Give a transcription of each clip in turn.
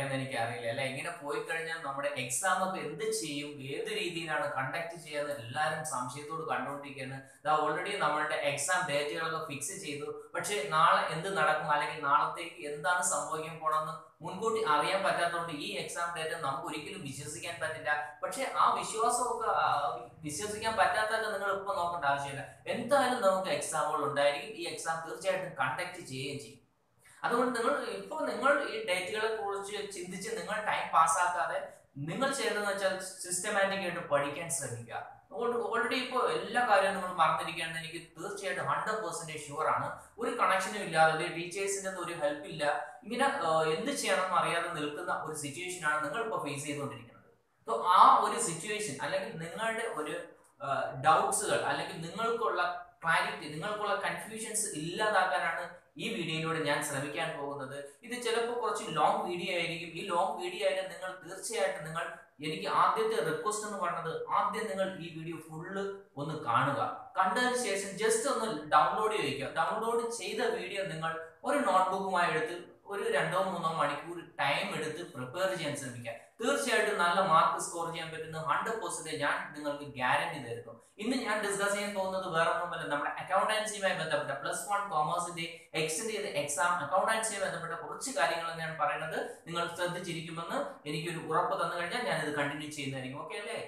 പറയുന്നത് എനിക്ക് അറിയില്ല അല്ലെ ഇങ്ങനെ പോയി കഴിഞ്ഞാൽ നമ്മുടെ എക്സാം ഒക്കെ എന്ത് ചെയ്യും ഏത് രീതിയിലാണ് കണ്ടക്ട് ചെയ്യാന്ന് എല്ലാവരും സംശയത്തോട് കണ്ടുകൊണ്ടിരിക്കുകയാണ് ഇതാ ഓൾറെഡി നമ്മളുടെ എക്സാം ഡേറ്റുകളൊക്കെ ഫിക്സ് ചെയ്തു പക്ഷേ നാളെ എന്ത് നടക്കും അല്ലെങ്കിൽ നാളത്തേക്ക് എന്താണ് സംഭവിക്കാൻ പോണെന്ന് മുൻകൂട്ടി അറിയാൻ പറ്റാത്തതുകൊണ്ട് ഈ എക്സാം ഡേറ്റ് നമുക്ക് ഒരിക്കലും വിശ്വസിക്കാൻ പറ്റില്ല പക്ഷെ ആ വിശ്വാസമൊക്കെ ആ, വിശ്വസിക്കാൻ പറ്റാത്തൊക്കെ നിങ്ങൾ ഇപ്പൊ നോക്കേണ്ട ആവശ്യമില്ല എന്തായാലും നമുക്ക് എക്സാമുകൾ ഉണ്ടായിരിക്കും ഈ എക്സാം തീർച്ചയായിട്ടും കണ്ടക്ട് ചെയ്യുകയും ചെയ്യും അതുകൊണ്ട് നിങ്ങൾ ഇപ്പോൾ നിങ്ങൾ ഈ ഡേറ്റുകളെ കുറിച്ച് ചിന്തിച്ച് നിങ്ങൾ ടൈം പാസ്സാക്കാതെ നിങ്ങൾ ചെയ്യേണ്ടതെന്ന് വെച്ചാൽ സിസ്റ്റമാറ്റിക് ആയിട്ട് പഠിക്കാൻ ശ്രമിക്കുക ഓൾറെഡി ഇപ്പോൾ എല്ലാ കാര്യവും നിങ്ങൾ മറന്നിരിക്കുകയാണെന്ന് എനിക്ക് തീർച്ചയായിട്ടും ഹൺഡ്രഡ് പെർസെന്റേജ് ഷുവർ ആണ് ഒരു കണക്ഷനും ഇല്ലാതെ ടീച്ചേഴ്സിന്റെ ഒരു ഹെൽപ്പ് ഇല്ല ഇങ്ങനെ ആ, എന്ത് ചെയ്യണമെന്ന് അറിയാതെ നിൽക്കുന്ന ഒരു സിറ്റുവേഷൻ ആണ് നിങ്ങൾ ഇപ്പോൾ ഫേസ് ചെയ്തുകൊണ്ടിരിക്കുന്നത് സോ ആ ഒരു സിറ്റുവേഷൻ അല്ലെങ്കിൽ നിങ്ങളുടെ ഒരു ഡൗട്ട്സുകൾ അല്ലെങ്കിൽ നിങ്ങൾക്കുള്ള ക്ലാരിറ്റി നിങ്ങൾക്കുള്ള കൺഫ്യൂഷൻസ് ഇല്ലാതാക്കാനാണ് ഈ വീഡിയോയിലൂടെ ഞാൻ ശ്രമിക്കാൻ പോകുന്നത് ഇത് ചിലപ്പോൾ കുറച്ച് ലോങ് വീഡിയോ ആയിരിക്കും ഈ ലോങ് വീഡിയോ ആയാലും നിങ്ങൾ തീർച്ചയായിട്ടും നിങ്ങൾ എനിക്ക് ആദ്യത്തെ റിക്വസ്റ്റ് എന്ന് പറയുന്നത് ആദ്യം നിങ്ങൾ ഈ വീഡിയോ ഫുള്ള് ഒന്ന് കാണുക കണ്ടതിന് ശേഷം ജസ്റ്റ് ഒന്ന് ഡൗൺലോഡ് ചെയ്യുക ഡൗൺലോഡ് ചെയ്ത വീഡിയോ നിങ്ങൾ ഒരു നോട്ട്ബുക്കുമായി എടുത്ത് ഒരു രണ്ടോ മൂന്നോ മണിക്കൂർ ടൈം എടുത്ത് പ്രിപ്പയർ ചെയ്യാൻ ശ്രമിക്കുക തീർച്ചയായിട്ടും നല്ല മാർക്ക് സ്കോർ ചെയ്യാൻ പറ്റുന്ന ഹൺഡ്രഡ് പെർസെന്റേജ് ഞാൻ നിങ്ങൾക്ക് ഗ്യാരണ്ടി തരുന്നു ഇന്ന് ഞാൻ ഡിസ്കസ് ചെയ്യാൻ പോകുന്നത് വേറെ ഒന്നുമല്ല നമ്മുടെ അക്കൗണ്ടൻസിയുമായി ബന്ധപ്പെട്ട പ്ലസ് വൺ കോമേഴ്സിന്റെ എക്സ്റ്റെൻഡ് ചെയ്ത എക്സാം അക്കൗണ്ടൻസിയുമായി ബന്ധപ്പെട്ട കുറച്ച് കാര്യങ്ങൾ ഞാൻ പറയുന്നത് നിങ്ങൾ ശ്രദ്ധിച്ചിരിക്കുമെന്ന് എനിക്കൊരു ഉറപ്പ് തന്നു കഴിഞ്ഞാൽ ഞാൻ ഇത് കണ്ടിന്യൂ ചെയ്യുന്നതായിരിക്കും ഓക്കെ അല്ലേ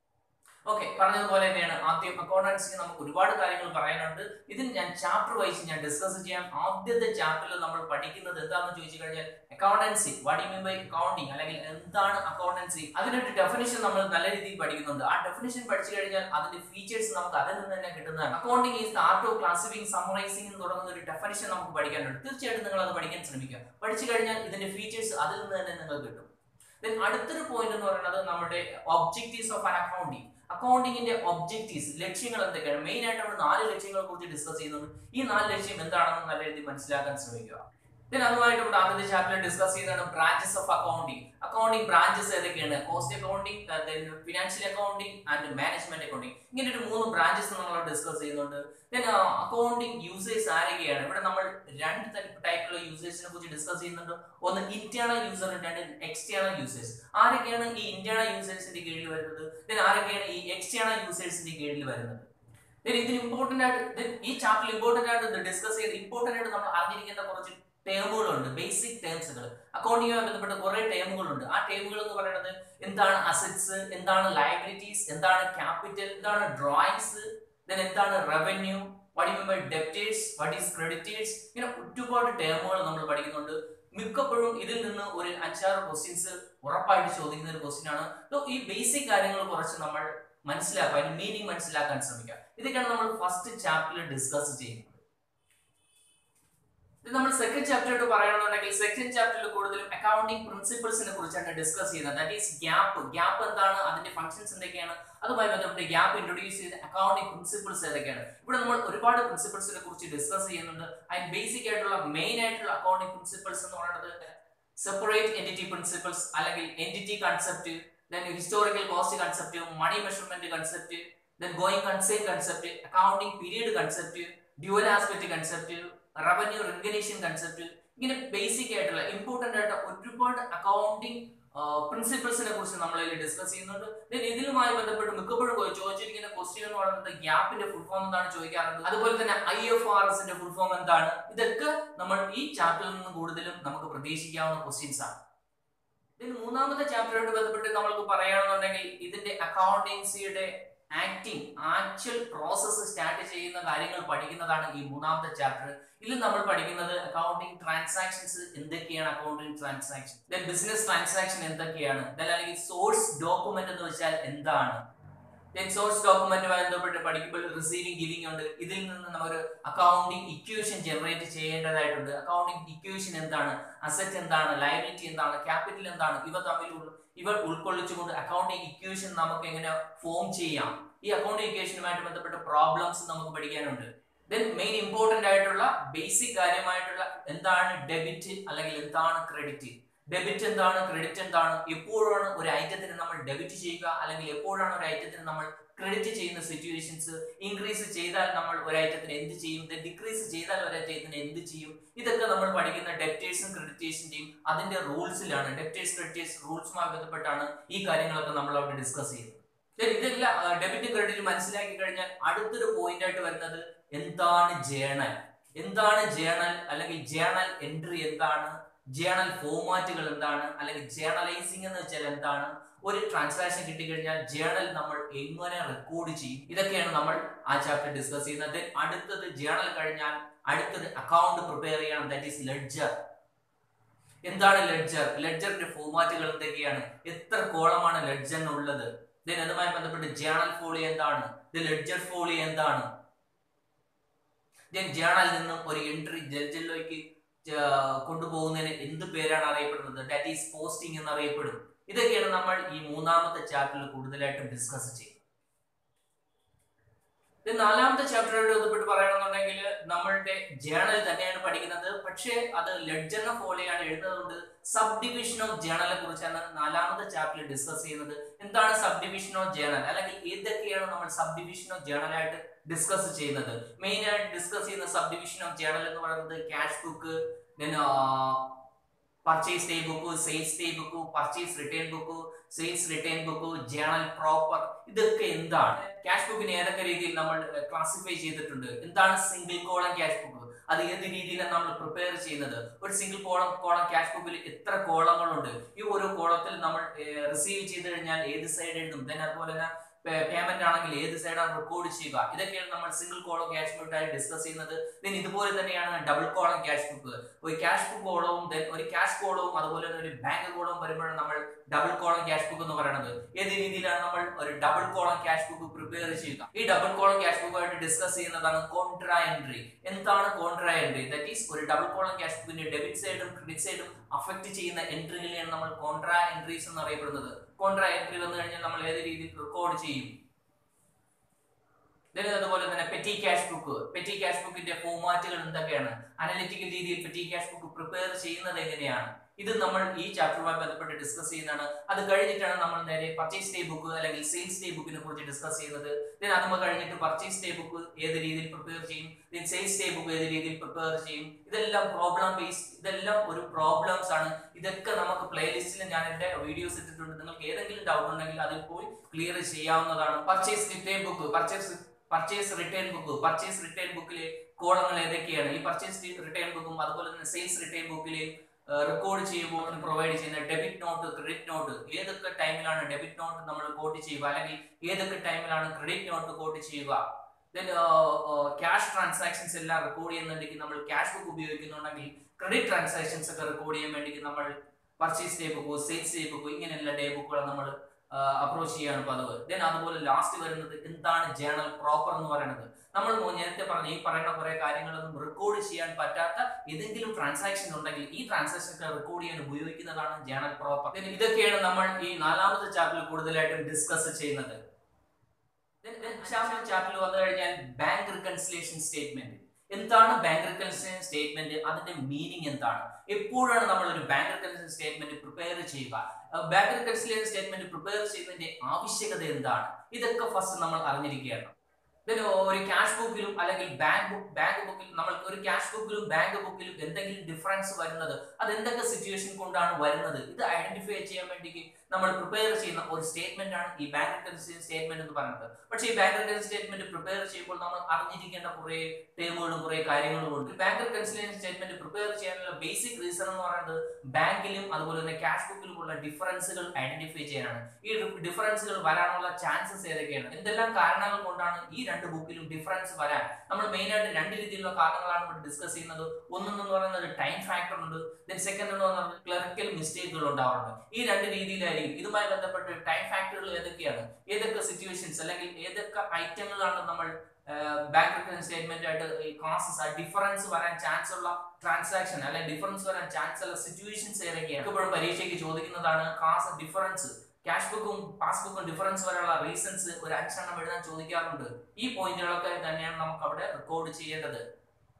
ഓക്കെ പറഞ്ഞതുപോലെ തന്നെയാണ് ആദ്യം അക്കൗണ്ടൻസി നമുക്ക് ഒരുപാട് കാര്യങ്ങൾ പറയാനുണ്ട് ഇതിൽ ഞാൻ ചാപ്റ്റർ വൈസ് ഞാൻ ഡിസ്കസ് ചെയ്യാം ആദ്യത്തെ ചാപ്റ്ററിൽ നമ്മൾ പഠിക്കുന്നത് എന്താണെന്ന് ചോദിച്ചു കഴിഞ്ഞാൽ accountancy what you mean by accounting അല്ലെങ്കിൽ എന്താണ് അക്കൗണ്ടൻസി അതിനൊരു ഡെഫിനേഷൻ നമ്മൾ നല്ല രീതിയിൽ പഠിക്കുന്നുണ്ട് ആ ഡെഫിനേഷൻ പഠിച്ചു കഴിഞ്ഞാൽ അതിന്റെ ഫീച്ചേഴ്സ് നമുക്ക് അതിൽ നിന്ന് തന്നെ കിട്ടുന്നതാണ് accounting is art of classifying summarising എന്ന് തുടങ്ങുന്ന ഒരു ഡെഫിനേഷൻ നമുക്ക് പഠിക്കാനുണ്ട് തീർച്ചയായിട്ടും നിങ്ങൾ അത് പഠിക്കാൻ ശ്രമിക്കുക പഠിച്ചു കഴിഞ്ഞാൽ ഇതിന്റെ ഫീച്ചേഴ്സ് അതിൽ നിന്ന് തന്നെ നിങ്ങൾക്ക് കിട്ടും Then അടുത്തൊരു പോയിന്റ് എന്ന് പറയുന്നത് നമ്മുടെ ഒബ്ജക്റ്റീവ്സ് ഓഫ് ആൻ അക്കൗണ്ടിങ് അക്കൗണ്ടിങ്ങിന്റെ ഒബ്ജക്റ്റീവ്സ് ലക്ഷ്യങ്ങൾ എന്തൊക്കെയാണ് മെയിൻ ആയിട്ട് നമ്മൾ നാല് ലക്ഷ്യങ്ങളെ കുറിച്ച് ഡിസ്കസ് ചെയ്യുന്നുണ്ട് ഈ നാല് ലക്ഷ്യം എന്താണെന്ന് നല്ല രീതിയിൽ മനസ്സിലാക്കാൻ ശ്രമിക്കുക പിന്നെ അതുമായിട്ട് ഇവിടെ ആദ്യത്തെ ചാപ്റ്ററിൽ ഡിസ്കസ് ചെയ്യുന്നതാണ് branches of accounting accounting branches ഏതൊക്കെയാണ് cost accounting financial accounting and management accounting ഇങ്ങനെ ഒരു മൂന്ന് ബ്രാഞ്ചസ് നമ്മൾ ഡിസ്കസ് ചെയ്യുന്നുണ്ട് പിന്നെ അക്കൗണ്ടിങ് യൂസേഴ്സ് ആരൊക്കെയാണ് ഇവിടെ നമ്മൾ രണ്ട് ടൈപ്പിലുള്ള യൂസേഴ്സിനെ കുറിച്ച് ഡിസ്കസ് ചെയ്യുന്നുണ്ട് ഒന്ന് ഇന്റേണൽ യൂസർ രണ്ട് എക്സ്റ്റേണൽ യൂസേഴ്സ് ആരൊക്കെയാണ് ഈ ഇന്റേണൽ യൂസേഴ്സിന്റെ കീഴിൽ വരുന്നത് then ആരൊക്കെയാണ് ഈ എക്സ്റ്റേണൽ യൂസേഴ്സിന്റെ കീഴിൽ വരുന്നത് then ഇതിന് ഇമ്പോർട്ടന്റ് ആയിട്ട് then ഈ ചാപ്റ്ററിൽ ഇമ്പോർട്ടന്റ് ആയിട്ട് ഡിസ്കസ് ചെയ്ത് ഇമ്പോർട്ടന്റ് ആയിട്ട് നമ്മൾ അറിഞ്ഞിരിക്കേണ്ട കുറച്ച് ടേമുകളുണ്ട് ബേസിക് ടേംസുകൾ അക്കൗണ്ടിങ്ങുമായി ബന്ധപ്പെട്ട കുറെ ടേമുകളുണ്ട് ആ ടേമുകൾ എന്ന് പറയുന്നത് എന്താണ് അസറ്റ്സ് എന്താണ് ലയബിലിറ്റീസ് എന്താണ് ക്യാപിറ്റൽ എന്താണ് ഡ്രോയിങ്സ് ദെൻ എന്താണ് revenue what you by debtors what is creditors ഇങ്ങനെ ഒരുപാട് ടേമുകൾ നമ്മൾ പഠിക്കുന്നുണ്ട് മിക്കപ്പോഴും ഇതിൽ നിന്ന് ഒരു അഞ്ചാറ് ക്വസ്റ്റ്യൻസ് ഉറപ്പായിട്ട് ചോദിക്കുന്ന ഒരു ക്വസ്റ്റ്യൻ ആണ് So, ഈ ബേസിക് കാര്യങ്ങൾ കുറച്ച് നമ്മൾ മനസ്സിലാക്കുക അതിന്റെ മീനിങ് മനസ്സിലാക്കാൻ ശ്രമിക്കുക ഇതൊക്കെയാണ് നമ്മൾ ഫസ്റ്റ് ചാപ്റ്ററിൽ ഡിസ്കസ് ചെയ്യുന്നത് ഇത് നമ്മൾ സെക്കൻഡ് ചാപ്റ്ററായിട്ട് പറയണമെന്നുണ്ടെങ്കിൽ സെക്കൻഡ് ചാപ്റ്ററിൽ കൂടുതലും അക്കൗണ്ടിങ് പ്രിൻസിപ്പിൾസിനെ കുറിച്ചാണ് ഡിസ്കസ് ചെയ്യുന്നത് ദാറ്റ് ഈസ് ഗ്യാപ്പ് ഗ്യാപ്പ് എന്താണ് അതിന്റെ ഫംഗ്ഷൻസ് എന്തൊക്കെയാണ് അതുമായി ബന്ധപ്പെട്ട് ഗ്യാപ്പ് ഇൻട്രൊഡ്യൂസ് ചെയ്ത അക്കൗണ്ടിങ് പ്രിൻസിപ്പിൾസ് ഏതൊക്കെയാണ് ഇവിടെ നമ്മൾ ഒരുപാട് പ്രിൻസിപ്പിൾസിനെ കുറിച്ച് ഡിസ്കസ് ചെയ്യുന്നുണ്ട് അതിന് ബേസിക് ആയിട്ടുള്ള മെയിൻ ആയിട്ടുള്ള അക്കൗണ്ടിങ് പ്രിൻസിപ്പിൾസ് എന്ന് പറയുന്നത് സെപ്പറേറ്റ് എൻറ്റിറ്റി പ്രിൻസിപ്പിൾസ് അല്ലെങ്കിൽ entity concept then historical cost concept money measurement concept then going concern concept accounting period concept dual aspect concept revenue regulation concept ഇങ്ങനെ ബേസിക് ആയിട്ടുള്ള important ആയിട്ട് ഒരുപാട് accounting പ്രിൻസിപ്പിൾസിനെ കുറിച്ച് നമ്മൾ ഇതിൽ ഡിസ്കസ് ചെയ്യുന്നുണ്ട് Then ഇതിലുമായി ബന്ധപ്പെട്ട് മിക്കപ്പോഴും ചോദിച്ചിരിക്കുന്ന ക്വസ്റ്റ്യൻ എന്ന് പറയുന്നത് ഗ്യാപ്പിന്റെ ഫുൾ ഫോം എന്താണ് ചോദിക്കാറുണ്ട് അതുപോലെ തന്നെ ഐ എഫ് ആർ എസിന്റെ ഫുൾ ഫോം എന്താണ് ഇതൊക്കെ നമ്മൾ ഈ ചാപ്റ്ററിൽ നിന്ന് കൂടുതലും നമുക്ക് പ്രതീക്ഷിക്കാവുന്ന ക്വസ്റ്റ്യൻസ് ആണ് ഇതിന് മൂന്നാമത്തെ ചാപ്റ്ററുമായിട്ട് ബന്ധപ്പെട്ട് നമ്മൾക്ക് പറയുകയാണെന്നുണ്ടെങ്കിൽ ഇതിന്റെ അക്കൗണ്ടൻസിയുടെ ആക്ടിങ് ആക്ച്വൽ പ്രോസസ്സ് സ്റ്റാർട്ട് ചെയ്യുന്ന കാര്യങ്ങൾ പഠിക്കുന്നതാണ് ഈ മൂന്നാമത്തെ ചാപ്റ്റർ ഇതിൽ നമ്മൾ പഠിക്കുന്നത് അക്കൗണ്ടിങ് ട്രാൻസാക്ഷൻസ് എന്തൊക്കെയാണ് accounting transaction then business transaction എന്തൊക്കെയാണ് ദെൻ അല്ലെങ്കിൽ സോഴ്സ് ഡോക്യുമെന്റ് എന്ന് വെച്ചാൽ എന്താണ് ദെൻ സോഴ്സ് ഡോക്യുമെന്റുമായി ബന്ധപ്പെട്ട് പഠിക്കുമ്പോൾ റിസീവിംഗ് ഗിവിംഗ് ഉണ്ട് ഇതിൽ നിന്ന് നമ്മൾ അക്കൗണ്ടിങ് ഇക്വേഷൻ ജനറേറ്റ് ചെയ്യേണ്ടതായിട്ടുണ്ട് അക്കൗണ്ടിങ് ഇക്വേഷൻ എന്താണ് അസറ്റ് എന്താണ് ലയബിലിറ്റി എന്താണ് ക്യാപിറ്റൽ എന്താണ് ഇവ തമ്മിലുള്ള ഇവ ഉൾക്കൊള്ളിച്ചുകൊണ്ട് അക്കൗണ്ടിങ് ഇക്വേഷൻ നമുക്ക് എങ്ങനെ ഫോം ചെയ്യാം ഈ അക്കൗണ്ടിങ് ഇക്വേഷനുമായിട്ട് ബന്ധപ്പെട്ട പ്രോബ്ലംസ് നമുക്ക് പഠിക്കാനുണ്ട് ദെൻ മെയിൻ ഇമ്പോർട്ടന്റ് ആയിട്ടുള്ള ബേസിക് കാര്യമായിട്ടുള്ള എന്താണ് ഡെബിറ്റ് അല്ലെങ്കിൽ എന്താണ് ക്രെഡിറ്റ് ഡെബിറ്റ് എന്താണ് ക്രെഡിറ്റ് എന്താണ് എപ്പോഴാണ് ഒരു ഐറ്റത്തിന് നമ്മൾ ഡെബിറ്റ് ചെയ്യുക അല്ലെങ്കിൽ എപ്പോഴാണ് ഒരു ഐറ്റത്തിന് നമ്മൾ ക്രെഡിറ്റ് ചെയ്യുന്ന സിറ്റുവേഷൻസ് ഇൻക്രീസ് ചെയ്താൽ നമ്മൾ ഒരു ഐറ്റത്തിന് എന്ത് ചെയ്യും ഡിക്രീസ് ചെയ്താൽ ഒരു ഐറ്റത്തിന് എന്ത് ചെയ്യും ഇതൊക്കെ നമ്മൾ പഠിക്കുന്ന ഡെപ്റ്റേഴ്സും ക്രെഡിറ്റേഴ്സിന്റെയും അതിന്റെ റൂൾസിലാണ് ഡെപ്റ്റേഴ്സ് ക്രെഡിറ്റേഴ്സ് റൂൾസുമായി ബന്ധപ്പെട്ടാണ് ഈ കാര്യങ്ങളൊക്കെ നമ്മൾ അവിടെ ഡിസ്കസ് ചെയ്യുന്നത് ശരി, ഇതെല്ലാം ഡെബിറ്റും ക്രെഡിറ്റും മനസ്സിലാക്കി കഴിഞ്ഞാൽ അടുത്തൊരു പോയിന്റ് ആയിട്ട് വരുന്നത് എന്താണ് ജേണൽ എന്താണ് ജേണൽ അല്ലെങ്കിൽ ജേണൽ എൻട്രി എന്താണ് ജേണൽ ഫോമാറ്റുകൾ എന്താണ് അല്ലെങ്കിൽ ജേണലൈസിംഗ് എന്ന് വെച്ചാൽ എന്താണ് ഒരു ട്രാൻസാക്ഷൻ കിട്ടിക്കഴിഞ്ഞാൽ ജേണൽ നമ്മൾ എങ്ങനെ റെക്കോർഡ് ചെയ്യും ഇതൊക്കെയാണ് നമ്മൾ ആ ചാപ്റ്റർ ഡിസ്കസ് ചെയ്യുന്നത് Then അടുത്തത് ജേണൽ കഴിഞ്ഞാൽ അടുത്തത് അക്കൗണ്ട് പ്രിപ്പയർ ചെയ്യണം ദാറ്റ് ഈസ് ലെഡ്ജർ എന്താണ് ലെഡ്ജർ ലെഡ്ജറിന്റെ ഫോമാറ്റുകൾ എന്തൊക്കെയാണ് എത്ര കോളമാണ് ലെഡ്ജറിനുള്ളത് ദെൻ അതുമായി ബന്ധപ്പെട്ട് ജേണൽ ഫോളി എന്താണ് ലെഡ്ജർ ഫോളി എന്താണ് ദെൻ ജേണലിൽ നിന്നും ഒരു എൻട്രി ലെഡ്ജറിലേക്ക് കൊണ്ടുപോകുന്നതിന് എന്ത് പേരാണ് അറിയപ്പെടുന്നത് ദാറ്റ് ഈസ് പോസ്റ്റിംഗ് എന്ന് അറിയപ്പെടും ഇതൊക്കെയാണ് നമ്മൾ ഈ മൂന്നാമത്തെ ചാപ്റ്ററിൽ കൂടുതലായിട്ടും ഡിസ്കസ് ചെയ്യുന്നത് ഇത് നാലാമത്തെ ചാപ്റ്ററോട് ബന്ധപ്പെട്ട് പറയണമെന്നുണ്ടെങ്കിൽ നമ്മളുടെ ജേണൽ തന്നെയാണ് പഠിക്കുന്നത് പക്ഷേ അത് ലെഡ്ജറിനെ ഫോളോയാണ് എഴുതുന്നതുകൊണ്ട് സബ് ഡിവിഷൻ ഓഫ് ജേണലിനെ കുറിച്ചാണ് നാലാമത്തെ ചാപ്റ്ററിൽ ഡിസ്കസ് ചെയ്യുന്നത് എന്താണ് സബ് ഡിവിഷൻ ഓഫ് ജേണൽ അല്ലെങ്കിൽ ഏതൊക്കെയാണ് നമ്മൾ സബ് ഡിവിഷൻ ഓഫ് ജേണൽ ആയിട്ട് ഡിസ്കസ് ചെയ്യുന്നത് മെയിൻ ആയിട്ട് ഡിസ്കസ് ചെയ്യുന്ന സബ് ഡിവിഷൻ ഓഫ് ജേണൽ എന്ന് പറയുന്നത് cash book purchase day book sales day book purchase return book sales return book journal proper ഇതൊക്കെ എന്താണ് ക്യാഷ് ബുക്കിനെ ഏതൊക്കെ രീതിയിൽ നമ്മൾ ക്ലാസിഫൈ ചെയ്തിട്ടുണ്ട് എന്താണ് സിംഗിൾ കോളം ക്യാഷ് ബുക്ക് അത് ഏത് രീതിയിലാണ് നമ്മൾ പ്രിപ്പയർ ചെയ്യുന്നത് ഒരു സിംഗിൾ കോളം കോളം ക്യാഷ് ബുക്കിൽ എത്ര കോളങ്ങളുണ്ട് ഈ ഓരോ കോളത്തിൽ നമ്മൾ റിസീവ് ചെയ്ത് കഴിഞ്ഞാൽ ഏത് സൈഡ് എഴുതും ദെൻ അതുപോലെ തന്നെ പേയ്മെന്റ് ആണെങ്കിൽ ഏത് സൈഡാണ് റെക്കോർഡ് ചെയ്യുക ഇതൊക്കെയാണ് നമ്മൾ സിംഗിൾ കോളം ക്യാഷ് ബുക്ക് ആയി ഡിസ്കസ് ചെയ്യുന്നത് ദെൻ ഇതുപോലെ തന്നെയാണ് ഡബിൾ കോളം ക്യാഷ് ബുക്ക് ഒരു ക്യാഷ് ബുക്ക് കോളവും ദെൻ ഒരു ക്യാഷ് കോളവും അതുപോലെ തന്നെ ഒരു ബാങ്ക് കോളവും വരുമ്പോഴാണ് നമ്മൾ ഡബിൾ കോളം ക്യാഷ് ബുക്ക് എന്ന് പറയുന്നത് ഏത് രീതിയിലാണ് നമ്മൾ ഒരു double column cash book prepare ചെയ്യുക ഈ ഡബിൾ കോളം ക്യാഷ് ബുക്കുമായിട്ട് ഡിസ്കസ് ചെയ്യുന്നതാണ് കോൺട്രാ എൻട്രി എന്താണ് കോൺട്രാ എൻട്രി ദാറ്റ് ഈസ് ഒരു ഡബിൾ കോളം ക്യാഷ് ബുക്കിന്റെ ഡെബിറ്റ് സൈഡും ക്രെഡിറ്റ് സൈഡും അഫക്ട് ചെയ്യുന്ന എൻട്രികളെയാണ് നമ്മൾ കോൺട്രാ എൻട്രീസ് എന്ന് അറിയപ്പെടുന്നത് കോൺട്രാ എൻട്രി വന്നു കഴിഞ്ഞാൽ നമ്മൾ ഏത് രീതിയിൽ റെക്കോർഡ് ചെയ്യും Then അതുപോലെ തന്നെ petty cash book petty cash ബുക്കിന്റെ ഫോമാറ്റുകൾ എന്തൊക്കെയാണ് അനലിറ്റിക്കൽ രീതിയിൽ പെറ്റി ക്യാഷ് ബുക്ക് പ്രിപ്പയർ ചെയ്യുന്നത് എങ്ങനെയാണ് ഇത് നമ്മൾ ഈ ചാപ്റ്ററുമായി ബന്ധപ്പെട്ട് ഡിസ്കസ് ചെയ്യുന്നതാണ് അത് കഴിഞ്ഞിട്ടാണ് നമ്മൾ നേരെ പർച്ചേസ് ഡേ ബുക്ക് അല്ലെങ്കിൽ സെയിൽസ് ഡേ ബുക്കിനെ കുറിച്ച് ഡിസ്കസ് ചെയ്യുന്നത് ദെൻ അതുമ്പോൾ കഴിഞ്ഞിട്ട് പർച്ചേസ് ഡേ ബുക്ക് ഏത് രീതിയിൽ പ്രിപ്പയർ ചെയ്യും ദെൻ സെയിൽസ് ഡേ ബുക്ക് ഏത് രീതിയിൽ പ്രിപ്പയർ ചെയ്യും ഇതെല്ലാം പ്രോബ്ലം ബേസ്ഡ് ഇതെല്ലാം ഒരു പ്രോബ്ലംസ് ആണ് ഇതൊക്കെ നമുക്ക് പ്ലേലിസ്റ്റിൽ ഞാൻ എന്റെ വീഡിയോസ് ഇട്ടിട്ടുണ്ട് നിങ്ങൾക്ക് ഏതെങ്കിലും ഡൗട്ട് ഉണ്ടെങ്കിൽ അതിൽ പോയി ക്ലിയർ ചെയ്യാവുന്നതാണ് purchase return book purchase purchase return book purchase return ബുക്കിലെ കോളങ്ങൾ ഏതൊക്കെയാണ് ഈ പർച്ചേസ് റിട്ടേൺ ബുക്കും അതുപോലെ തന്നെ സെയിൽസ് റിട്ടേൺ ബുക്കിലെ റെക്കോർഡ് ചെയ്യുമ്പോൾ പ്രൊവൈഡ് ചെയ്യുന്ന ഡെബിറ്റ് നോട്ട് ക്രെഡിറ്റ് നോട്ട് ഏതൊക്കെ ടൈമിലാണ് ഡെബിറ്റ് നോട്ട് നമ്മൾ കോട്ട് ചെയ്യുക അല്ലെങ്കിൽ ഏതൊക്കെ ടൈമിലാണ് ക്രെഡിറ്റ് നോട്ട് കോട്ട് ചെയ്യുക ദെൻ ക്യാഷ് ട്രാൻസാക്ഷൻസ് എല്ലാം റെക്കോർഡ് ചെയ്യുന്നുണ്ടെങ്കിൽ നമ്മൾ ക്യാഷ് ബുക്ക് ഉപയോഗിക്കുന്നുണ്ടെങ്കിൽ ക്രെഡിറ്റ് ട്രാൻസാക്ഷൻസ് ഒക്കെ റെക്കോർഡ് ചെയ്യാൻ വേണ്ടി നമ്മൾ purchase day book sales day book ഇങ്ങനെയുള്ള ഡേ ബുക്കുകൾ നമ്മൾ അപ്രോച്ച് ചെയ്യാണ് പതിവ് ദെൻ അതുപോലെ ലാസ്റ്റ് വരുന്നത് എന്താണ് ജേണൽ പ്രോപ്പർ എന്ന് പറയുന്നത് നമ്മൾ നേരത്തെ പറഞ്ഞ ഈ പറയുന്ന കുറെ കാര്യങ്ങളൊന്നും റെക്കോർഡ് ചെയ്യാൻ പറ്റാത്ത ഏതെങ്കിലും ട്രാൻസാക്ഷൻ ഉണ്ടെങ്കിൽ ഈ ട്രാൻസാക്ഷൻ ഒക്കെ റെക്കോർഡ് ചെയ്യാൻ ഉപയോഗിക്കുന്നതാണ് ജേണൽ പ്രോപ്പർ Then ഇതൊക്കെയാണ് നമ്മൾ ഈ നാലാമത്തെ ചാപ്റ്ററിൽ കൂടുതലായിട്ടും ഡിസ്കസ് ചെയ്യുന്നത് ചാപ്റ്ററിൽ വന്നു കഴിഞ്ഞാൽ ബാങ്ക് റിക്കൺസിലേഷൻ സ്റ്റേറ്റ്മെന്റ് എന്താണ് ബാങ്ക് റിക്കൺസിലേഷൻ സ്റ്റേറ്റ്മെന്റ് അതിന്റെ മീനിങ് എന്താണ് എപ്പോഴാണ് നമ്മൾ ഒരു ബാങ്ക് റിക്കൺസിലേഷൻ സ്റ്റേറ്റ്മെന്റ് പ്രിപ്പയർ ചെയ്യുക ബാങ്ക് റിക്കൺസിലേഷൻ സ്റ്റേറ്റ്മെന്റ് പ്രിപ്പയർ ചെയ്യുന്നതിന്റെ ആവശ്യകത എന്താണ് ഇതൊക്കെ ഫസ്റ്റ് നമ്മൾ അറിഞ്ഞിരിക്കുകയാണ് Then ഒരു ക്യാഷ് ബുക്കിലും അല്ലെങ്കിൽ ബാങ്ക് ബുക്ക് ബാങ്ക് ബുക്കിൽ നമ്മൾക്ക് ഒരു ക്യാഷ് ബുക്കിലും ബാങ്ക് ബുക്കിലും എന്തെങ്കിലും ഡിഫറൻസ് വരുന്നത് അത് എന്തൊക്കെ സിറ്റുവേഷൻ കൊണ്ടാണ് വരുന്നത് ഇത് ഐഡന്റിഫൈ ചെയ്യാൻ വേണ്ടി നമ്മൾ പ്രിപ്പയർ ചെയ്യുന്ന ഒരു സ്റ്റേറ്റ്മെന്റ് ആണ് ഈ ബാങ്ക് റിക്കൺസിലേഷൻ സ്റ്റേറ്റ്മെന്റ് എന്ന് പറയുന്നത് പക്ഷേ ഈ ബാങ്ക് റിക്കൺസിലേഷൻ സ്റ്റേറ്റ്മെന്റ് പ്രിപ്പയർ ചെയ്യുമ്പോൾ നമ്മൾ അറിഞ്ഞിരിക്കേണ്ട കുറെ ടേമുകളും കുറെ കാര്യങ്ങളും ഉണ്ട് ബാങ്ക് റിക്കൺസിലേഷൻ സ്റ്റേറ്റ്മെന്റ് പ്രിപ്പയർ ചെയ്യാനുള്ള ബേസിക് റീസൺ എന്ന് പറയുന്നത് ബാങ്കിലും അതുപോലെ തന്നെ ക്യാഷ് ബുക്കിലും ഉള്ള ഡിഫറൻസുകൾ ഐഡന്റിഫൈ ചെയ്യാനാണ് ഈ ഡിഫറൻസുകൾ വരാനുള്ള ചാൻസസ് ഏതൊക്കെയാണ് എന്തെല്ലാം കാരണങ്ങൾ കൊണ്ടാണ് ഈ രണ്ട് ബുക്കിലും ഡിഫറൻസ് വരാൻ നമ്മൾ മെയിൻ ആയിട്ട് രണ്ട് രീതിയിലുള്ള കാരണങ്ങളാണ് ഇവിടെ ഡിസ്കസ് ചെയ്യുന്നത് ഒന്നെന്ന് പറയുന്നത് ടൈം ഫാക്ടർ ഉണ്ട് ദെൻ സെക്കൻഡ് എന്ന് പറയുന്നത് ക്ലറിക്കൽ മിസ്റ്റേക്കുകൾ ഉണ്ടാവാറുണ്ട് ഈ രണ്ട് രീതിയിലായിരിക്കും ഇതുമായി ബന്ധപ്പെട്ട് ടൈം ഫാക്ടറുകൾ ഏതൊക്കെയാണ് ഏതൊക്കെ സിറ്റുവേഷൻസ് അല്ലെങ്കിൽ ഏതൊക്കെ ഐറ്റങ്ങളാണ് നമ്മൾ ബാങ്ക് റിട്ടേൺ സ്റ്റേറ്റ്മെന്റ് ആയിട്ട് ഈ ക്ലാസസ് ഡിഫറൻസ് വരാൻ ചാൻസ് ഉള്ള ട്രാൻസാക്ഷൻ അല്ലെങ്കിൽ ഡിഫറൻസ് വരാൻ ചാൻസ് ഉള്ള സിറ്റുവേഷൻസ് ഏതൊക്കെയാണ് ഇപ്പോഴും പരീക്ഷയ്ക്ക് ചോദിക്കുന്നതാണ് ക്ലാസ് ഡിഫറൻസ് ക്യാഷ് ബുക്കും പാസ്ബുക്കും ഡിഫറൻസ് വരെയുള്ള റീസൺസ് ഒരു അഞ്ചെണ്ണം എഴുതാൻ ചോദിക്കാറുണ്ട് ഈ പോയിന്റുകളൊക്കെ തന്നെയാണ് നമുക്ക് അവിടെ റെക്കോർഡ് ചെയ്യേണ്ടത്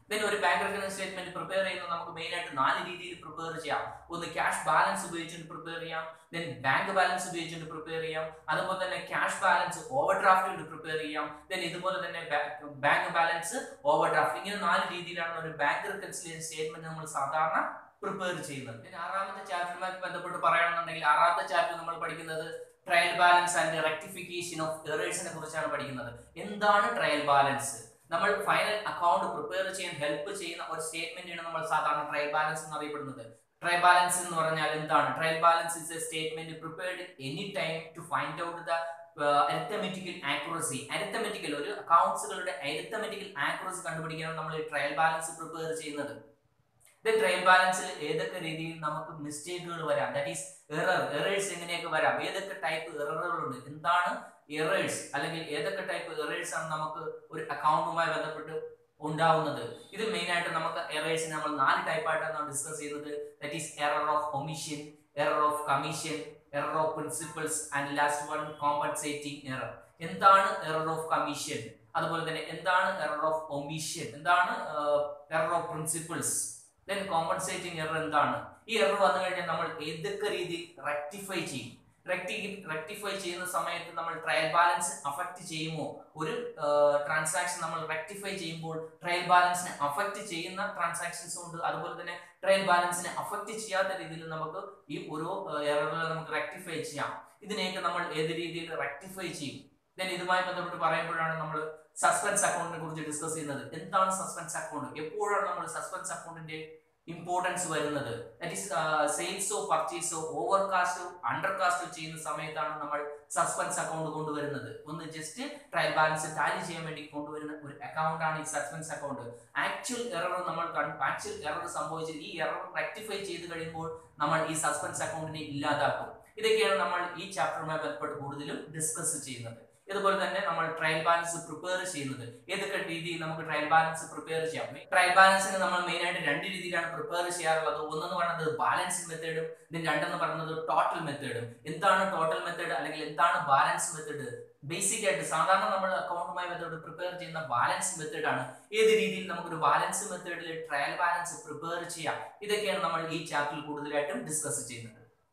ദെൻ ഒരു ബാങ്ക് റെക്കഗ്നൈസ് സ്റ്റേറ്റ്മെന്റ് പ്രിപ്പയർ ചെയ്യുന്നത് നമുക്ക് മെയിൻ ആയിട്ട് നാല് രീതിയിൽ പ്രിപ്പയർ ചെയ്യാം ഒന്ന് ക്യാഷ് ബാലൻസ് ഉപയോഗിച്ചുകൊണ്ട് പ്രിപ്പയർ ചെയ്യാം ദെൻ ബാങ്ക് ബാലൻസ് ഉപയോഗിച്ചുകൊണ്ട് പ്രിപ്പയർ ചെയ്യാം അതുപോലെ തന്നെ ക്യാഷ് ബാലൻസ് ഓവർ ഡ്രാഫ്റ്റ് കൊണ്ട് പ്രിപ്പയർ ചെയ്യാം ദെൻ ഇതുപോലെ തന്നെ ബാങ്ക് ബാലൻസ് ഓവർ ഡ്രാഫ്റ്റ് ഇങ്ങനെ നാല് രീതിയിലാണ് ഒരു ബാങ്ക് റെക്കൺസിലിയേഷൻ സ്റ്റേറ്റ്മെന്റ് നമ്മൾ സാധാരണ പ്രിപ്പയർ ചെയ്യുന്നത് പിന്നെ ആറാമത്തെ ചാപ്റ്ററുമായി ബന്ധപ്പെട്ട് പറയുകയാണെന്നുണ്ടെങ്കിൽ ആറാമത്തെ ചാപ്റ്റർ നമ്മൾ പഠിക്കുന്നത് trial balance and rectification of എറേഴ്സിനെ കുറിച്ചാണ് പഠിക്കുന്നത് എന്താണ് ട്രയൽ ബാലൻസ് നമ്മൾ ഫൈനൽ അക്കൗണ്ട് പ്രിപ്പയർ ചെയ്യാൻ ഹെൽപ്പ് ചെയ്യുന്ന ഒരു സ്റ്റേറ്റ്മെന്റാണ് നമ്മൾ സാധാരണ ട്രയൽ ബാലൻസ് എന്ന് അറിയപ്പെടുന്നത് ട്രയൽ ബാലൻസ് എന്ന് പറഞ്ഞാൽ എന്താണ് trial balance is a statement prepared any time to find out the arithmetical accuracy arithmetical ഒരു അക്കൗണ്ട്സുകളുടെ അരിത്തമെറ്റിക്കൽ ആക്യുറസി കണ്ടുപിടിക്കാനാണ് നമ്മൾ ട്രയൽ ബാലൻസ് പ്രിപ്പയർ ചെയ്യുന്നത് ഇത് ട്രയൽ ബാലൻസിൽ ഏതൊക്കെ രീതിയിൽ നമുക്ക് മിസ്റ്റേക്കുകൾ വരാം ദാറ്റ് ഈസ് എറർ എറേഴ്സ് എങ്ങനെയൊക്കെ വരാം ഏതൊക്കെ ടൈപ്പ് എററുകളുണ്ട് എന്താണ് എറേഴ്സ് അല്ലെങ്കിൽ ഏതൊക്കെ ടൈപ്പ് എറേഴ്സ് ആണ് നമുക്ക് ഒരു അക്കൗണ്ടുമായി ബന്ധപ്പെട്ട് ഉണ്ടാവുന്നത് ഇത് മെയിൻ ആയിട്ട് നമുക്ക് എറേഴ്സിനെ നമ്മൾ നാല് ടൈപ്പായിട്ടാണ് നമ്മൾ ഡിസ്കസ് ചെയ്യുന്നത് that is error of omission error of commission error of principles and last one compensating error എന്താണ് എറർ ഓഫ് കമ്മീഷൻ അതുപോലെ തന്നെ എന്താണ് എറർ ഓഫ് ഒമിഷൻ എന്താണ് error of principles then compensating error എന്താണ് ഈ എറർ വന്നു കഴിഞ്ഞാൽ നമ്മൾ ഏതൊക്കെ രീതിയിൽ റെക്ടിഫൈ ചെയ്യും റെക്ടി റെക്ടിഫൈ ചെയ്യുന്ന സമയത്ത് നമ്മൾ ട്രയൽ ബാലൻസ് അഫക്റ്റ് ചെയ്യുമോ ഒരു ട്രാൻസാക്ഷൻ നമ്മൾ റെക്ടിഫൈ ചെയ്യുമ്പോൾ ട്രയൽ ബാലൻസിനെ അഫക്റ്റ് ചെയ്യുന്ന ട്രാൻസാക്ഷൻസ് ഉണ്ട് അതുപോലെ തന്നെ ട്രയൽ ബാലൻസിനെ അഫക്റ്റ് ചെയ്യാത്ത രീതിയിൽ നമുക്ക് ഈ ഓരോ എററുകൾ നമുക്ക് റെക്ടിഫൈ ചെയ്യാം ഇതിനെയൊക്കെ നമ്മൾ ഏത് രീതിയിൽ റെക്ടിഫൈ ചെയ്യും ദെൻ ഇതുമായി ബന്ധപ്പെട്ട് പറയുമ്പോഴാണ് നമ്മൾ സസ്പെൻസ് അക്കൗണ്ടിനെ കുറിച്ച് ഡിസ്കസ് ചെയ്യുന്നത് എന്താണ് സസ്പെൻസ് അക്കൗണ്ട് എപ്പോഴാണ് നമ്മൾ സസ്പെൻസ് അക്കൗണ്ടിന്റെ ഇമ്പോർട്ടൻസ് വരുന്നത് ദാറ്റ് ഈസ് സെയിൽസോ പർച്ചേസോ ഓവർ കാസ്റ്റോ അണ്ടർ കാസ്റ്റോ ചെയ്യുന്ന സമയത്താണ് നമ്മൾ സസ്പെൻസ് അക്കൗണ്ട് കൊണ്ടുവരുന്നത് ഒന്ന് ജസ്റ്റ് ട്രയൽ ബാലൻസ് ടാലി ചെയ്യാൻ വേണ്ടി കൊണ്ടുവരുന്ന ഒരു അക്കൗണ്ട് ആണ് ഈ സസ്പെൻസ് അക്കൗണ്ട് ആക്ച്വൽ എറർ നമ്മൾ ആക്ച്വൽ എറർ സംഭവിച്ച് ഈ എറർ റെക്ടിഫൈ ചെയ്ത് കഴിയുമ്പോൾ നമ്മൾ ഈ സസ്പെൻസ് അക്കൗണ്ടിനെ ഇല്ലാതാക്കും ഇതൊക്കെയാണ് നമ്മൾ ഈ ചാപ്റ്ററുമായി ബന്ധപ്പെട്ട് കൂടുതലും ഡിസ്കസ് ചെയ്യുന്നത് ഇതുപോലെ തന്നെ നമ്മൾ ട്രയൽ ബാലൻസ് പ്രിപ്പയർ ചെയ്യുന്നത് ഏതൊക്കെ രീതിയിൽ നമുക്ക് ട്രയൽ ബാലൻസ് പ്രിപ്പയർ ചെയ്യാം ട്രയൽ ബാലൻസിന് നമ്മൾ മെയിൻ ആയിട്ട് രണ്ട് രീതിയിലാണ് പ്രിപ്പയർ ചെയ്യാറുള്ളത് ഒന്നെന്ന് പറയുന്നത് ബാലൻസിംഗ് മെത്തേഡും ഇതിന് രണ്ടെന്ന് പറയുന്നത് ടോട്ടൽ മെത്തേഡും എന്താണ് ടോട്ടൽ മെത്തേഡ് അല്ലെങ്കിൽ എന്താണ് ബാലൻസ് മെത്തേഡ് ബേസിക് ആയിട്ട് സാധാരണ നമ്മൾ അക്കൗണ്ടുമായി ബന്ധപ്പെട്ട് പ്രിപ്പയർ ചെയ്യുന്ന ബാലൻസ് മെത്തേഡ് ആണ് ഏത് രീതിയിൽ നമുക്കൊരു ബാലൻസ് മെത്തേഡിൽ ട്രയൽ ബാലൻസ് പ്രിപ്പയർ ചെയ്യാം ഇതൊക്കെയാണ് നമ്മൾ ഈ ചാപ്റ്ററിൽ കൂടുതലായിട്ടും ഡിസ്കസ് ചെയ്യുന്നത്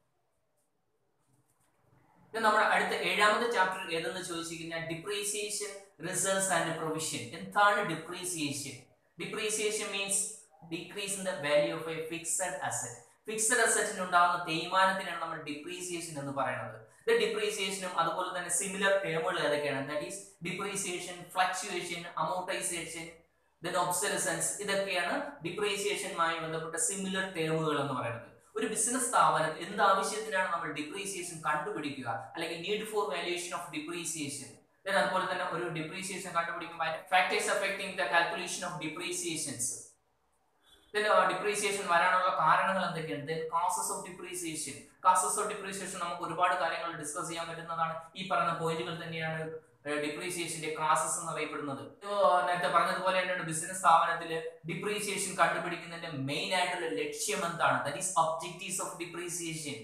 നമ്മുടെ അടുത്ത ഏഴാമത്തെ ചാപ്റ്റർ ഏതെന്ന് ചോദിച്ചു കഴിഞ്ഞാൽ ഡിപ്രീസിയേഷൻ റിസർവ്സ് ആൻഡ് പ്രൊവിഷൻ എന്താണ് depreciation depreciation means decrease in the value of a fixed asset fixed അസറ്റിന് ഉണ്ടാകുന്ന തേയ്മാനത്തിനാണ് നമ്മൾ ഡിപ്രീസിയേഷൻ എന്ന് പറയുന്നത് ഡിപ്രീസിയേഷനും അതുപോലെ തന്നെ സിമിലർ ടേമുകൾ ഏതൊക്കെയാണ് that is depreciation fluctuation amortisation then obsolescence ഇതൊക്കെയാണ് ഡിപ്രീസിയേഷനുമായി ബന്ധപ്പെട്ട സിമിലർ ടേമുകൾ എന്ന് പറയുന്നത് ഒരു ബിസിനസ് സ്ഥാപനം എന്ത് ആവശ്യത്തിനാണ് നമ്മൾ ഡിപ്രീസിയേഷൻ കണ്ടുപിടിക്കുക അല്ലെങ്കിൽ need for valuation of depreciation then അതുപോലെ തന്നെ ഒരു ഡിപ്രീസിയേഷൻ കണ്ടുപിടിക്കുമ്പോൾ factors affecting the calculation of depreciations then depreciation വരാനുള്ള കാരണങ്ങൾ എന്തൊക്കെയാണ് then causes of depreciation causes of depreciation നമുക്ക് ഒരുപാട് കാര്യങ്ങൾ ഡിസ്കസ് ചെയ്യാൻ പറ്റുന്നതാണ് ഈ പറയുന്ന പോയിന്റുകൾ തന്നെയാണ് ഡിപ്രീസിയേഷന്റെ ക്ലാസസ് എന്ന് അറിയപ്പെടുന്നത് നേരത്തെ പറഞ്ഞതുപോലെ തന്നെയാണ് ബിസിനസ് സ്ഥാപനത്തിൽ ഡിപ്രീസിയേഷൻ കണ്ടുപിടിക്കുന്നതിന്റെ മെയിൻ ആയിട്ടുള്ള ലക്ഷ്യം എന്താണ് that is objectives of depreciation